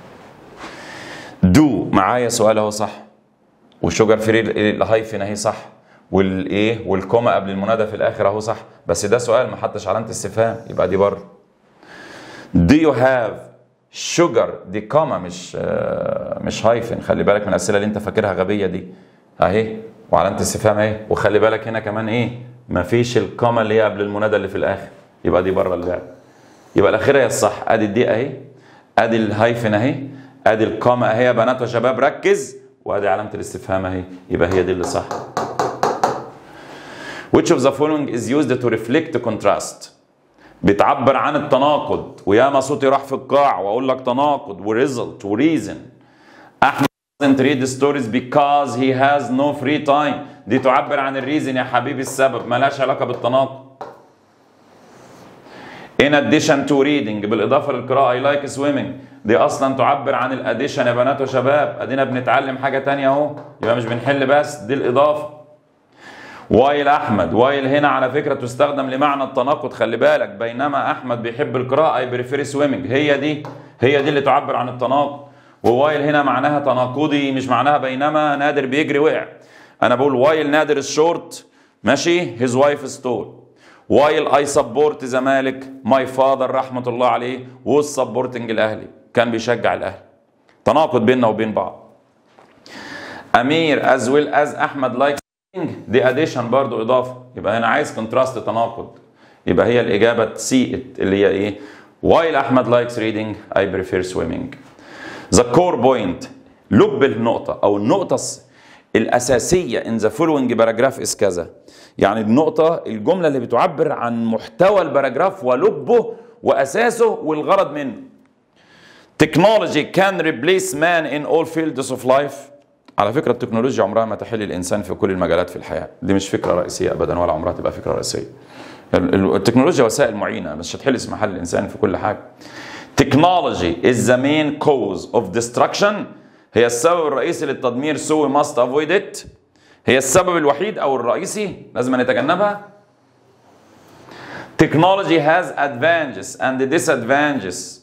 دو معايا سؤال اهو صح والشوجر فري الهايفن اهي صح والايه والكوما قبل المنادى في الاخر اهو صح بس ده سؤال ما حطش علامة استفهام يبقى دي بره Do you have sugar دي كوما مش آه، مش هايفن خلي بالك من الاسئله اللي انت فاكرها غبيه دي اهي وعلامه استفهام اهي وخلي بالك هنا كمان ايه مفيش الكوما اللي هي قبل المنادى اللي في الاخر يبقى دي بره اللعب يبقى الاخيره هي الصح ادي الدي اهي ادي الهايفن اهي ادي الكوما اهي يا بنات وشباب ركز وادي علامه الاستفهام اهي يبقى هي دي اللي صح Which of the following is used to reflect contrast بتعبر عن التناقض وياما صوتي راح في القاع واقول لك تناقض وريزلت وريزن احمد doesn't read stories because he has no free time دي تعبر عن الريزن يا حبيبي السبب ملهاش علاقه بالتناقض In addition to reading بالإضافة للقراءة I like swimming دي أصلا تعبر عن الاديشن يا بنات وشباب أدينا بنتعلم حاجة تانية أهو يبقى مش بنحل بس دي الإضافة وايل احمد وايل هنا على فكره تستخدم لمعنى التناقض خلي بالك بينما احمد بيحب القراءه اي بريفير سويمنج هي دي هي دي اللي تعبر عن التناقض ووايل هنا معناها تناقضي مش معناها بينما نادر بيجري وقع انا بقول وايل نادر الشورت ماشي هيز وايف ستول وايل اي سبورت زمالك ماي فاذر رحمه الله عليه ووز سبورتنج الاهلي كان بيشجع الاهلي تناقض بيننا وبين بعض امير از ويل از احمد لايك دي اديشن برضو اضافه يبقى هنا عايز كونتراست تناقض يبقى هي الاجابه سي اللي هي ايه while احمد likes reading I prefer swimming the core point لب النقطه او النقطه الس- الاساسيه in the following paragraph is كذا يعني النقطة الجملة اللي بتعبر عن محتوى الباراجراف ولبه وأساسه والغرض منه technology can replace man in all fields of life على فكرة التكنولوجيا عمرها ما تحل الإنسان في كل المجالات في الحياة دي مش فكرة رئيسية أبدا ولا عمرها تبقى فكرة رئيسية التكنولوجيا وسائل معينة مش هتحل محل الإنسان في كل حاجة technology is the main cause of destruction هي السبب الرئيسي للتدمير so we must avoid it هي السبب الوحيد أو الرئيسي لازم نتجنبها technology has advantages and disadvantages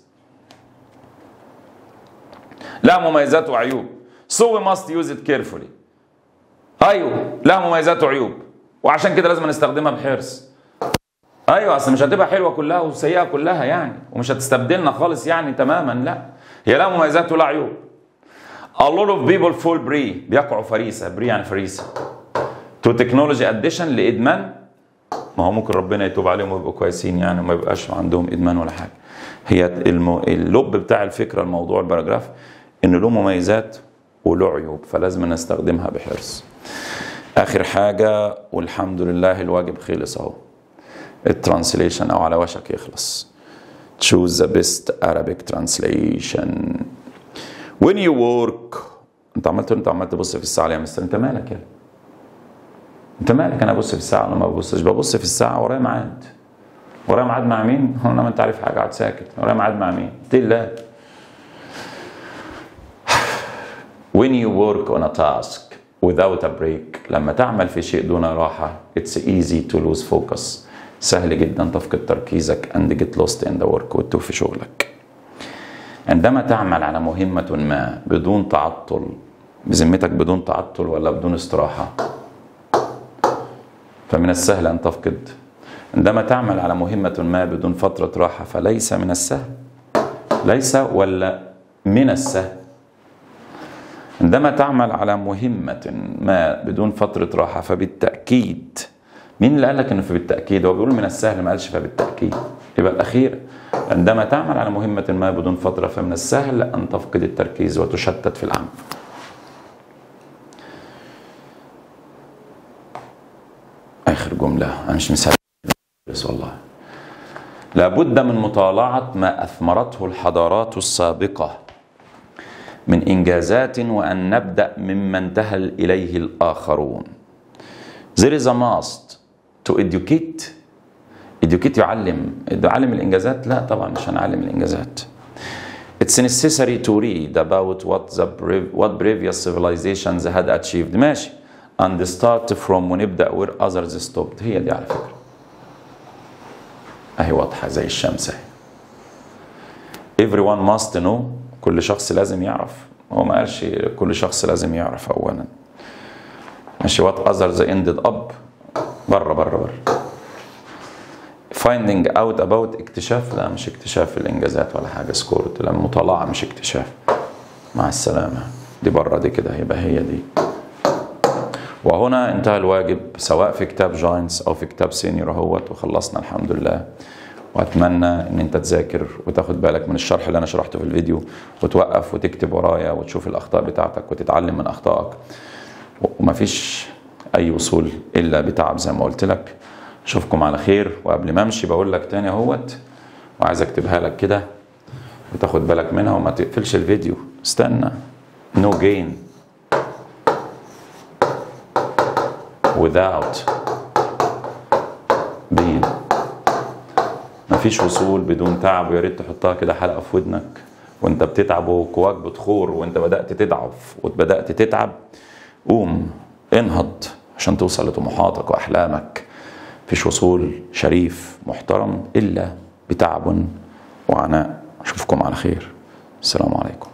لها مميزات وعيوب so we must use it carefully ايوه لها مميزات وعيوب وعشان كده لازم نستخدمها بحرص ايوه اصل مش هتبقى حلوه كلها وسيئه كلها يعني ومش هتستبدلنا خالص يعني تماما لا هي لها مميزات ولا عيوب a lot of people fall prey بيقعوا فريسه بري يعني فريسه to technology addiction لادمان ما هو ممكن ربنا يتوب عليهم ويبقوا كويسين يعني وما يبقاش عندهم ادمان ولا حاجه هي المو... اللب بتاع الفكره الموضوع الباراجراف ان له مميزات وله عيوب فلازم نستخدمها بحرص اخر حاجه والحمد لله الواجب خلص اهو الترانسليشن او على وشك يخلص choose the best Arabic translation when you work انت عملت انت عمال تبص في الساعه ليه يا مستر انت مالك يا انت مالك انا ابص في الساعه ولا ما ببصش ببص في الساعه ورايا ميعاد ورايا ميعاد مع مين؟ انا ما انت عارف حاجه قاعد ساكت ورايا ميعاد مع مين؟ الله when you work on a task without a break لما تعمل في شيء دون راحة it's easy to lose focus سهل جدا تفقد تركيزك and get lost in the work وتتوه في شغلك عندما تعمل على مهمة ما بدون تعطل بذمتك بدون تعطل ولا بدون استراحة فمن السهل أن تفقد عندما تعمل على مهمة ما بدون فترة راحة فليس من السهل ليس ولا من السهل عندما تعمل على مهمة ما بدون فترة راحة فبالتأكيد مين اللي قال لك انه فبالتأكيد هو بيقول من السهل ما قالش فبالتأكيد يبقى الأخير عندما تعمل على مهمة ما بدون فترة فمن السهل أن تفقد التركيز وتشتت في العمل آخر جملة أنا مش مساعد بس والله لابد من مطالعة ما أثمرته الحضارات السابقة من إنجازات وأن نبدأ مما انتهى إليه الآخرون There is a must to educate educate يعلم يعلم الإنجازات لا طبعا مش هنعلم الإنجازات It's necessary to read about what the what previous civilizations had achieved ماشي and start from ونبدأ where others stopped هي دي على فكرة أهي واضحة زي الشمس أهي everyone must know كل شخص لازم يعرف هو ما قالش كل شخص لازم يعرف اولا ماشي وات اذرز اندد اب بره بره بره finding out about اكتشاف لا مش اكتشاف الانجازات ولا حاجه سكورت لا مطالعه مش اكتشاف مع السلامه دي بره دي كده يبقى هي دي وهنا انتهى الواجب سواء في كتاب جاينتس او في كتاب سينيور اهوت وخلصنا الحمد لله واتمنى ان انت تذاكر وتاخد بالك من الشرح اللي انا شرحته في الفيديو وتوقف وتكتب ورايا وتشوف الاخطاء بتاعتك وتتعلم من اخطائك ومفيش اي وصول الا بتعب زي ما قلت لك اشوفكم على خير وقبل ما امشي بقول لك تاني اهوت وعايز اكتبها لك كده وتاخد بالك منها وما تقفلش الفيديو استنى no gain without being مفيش وصول بدون تعب ويا ريت تحطها كده حلقه في ودنك وانت بتتعب وقواك بتخور وانت بدات تضعف وبدات تتعب قوم انهض عشان توصل لطموحاتك واحلامك مفيش وصول شريف محترم الا بتعب وعناء اشوفكم على خير السلام عليكم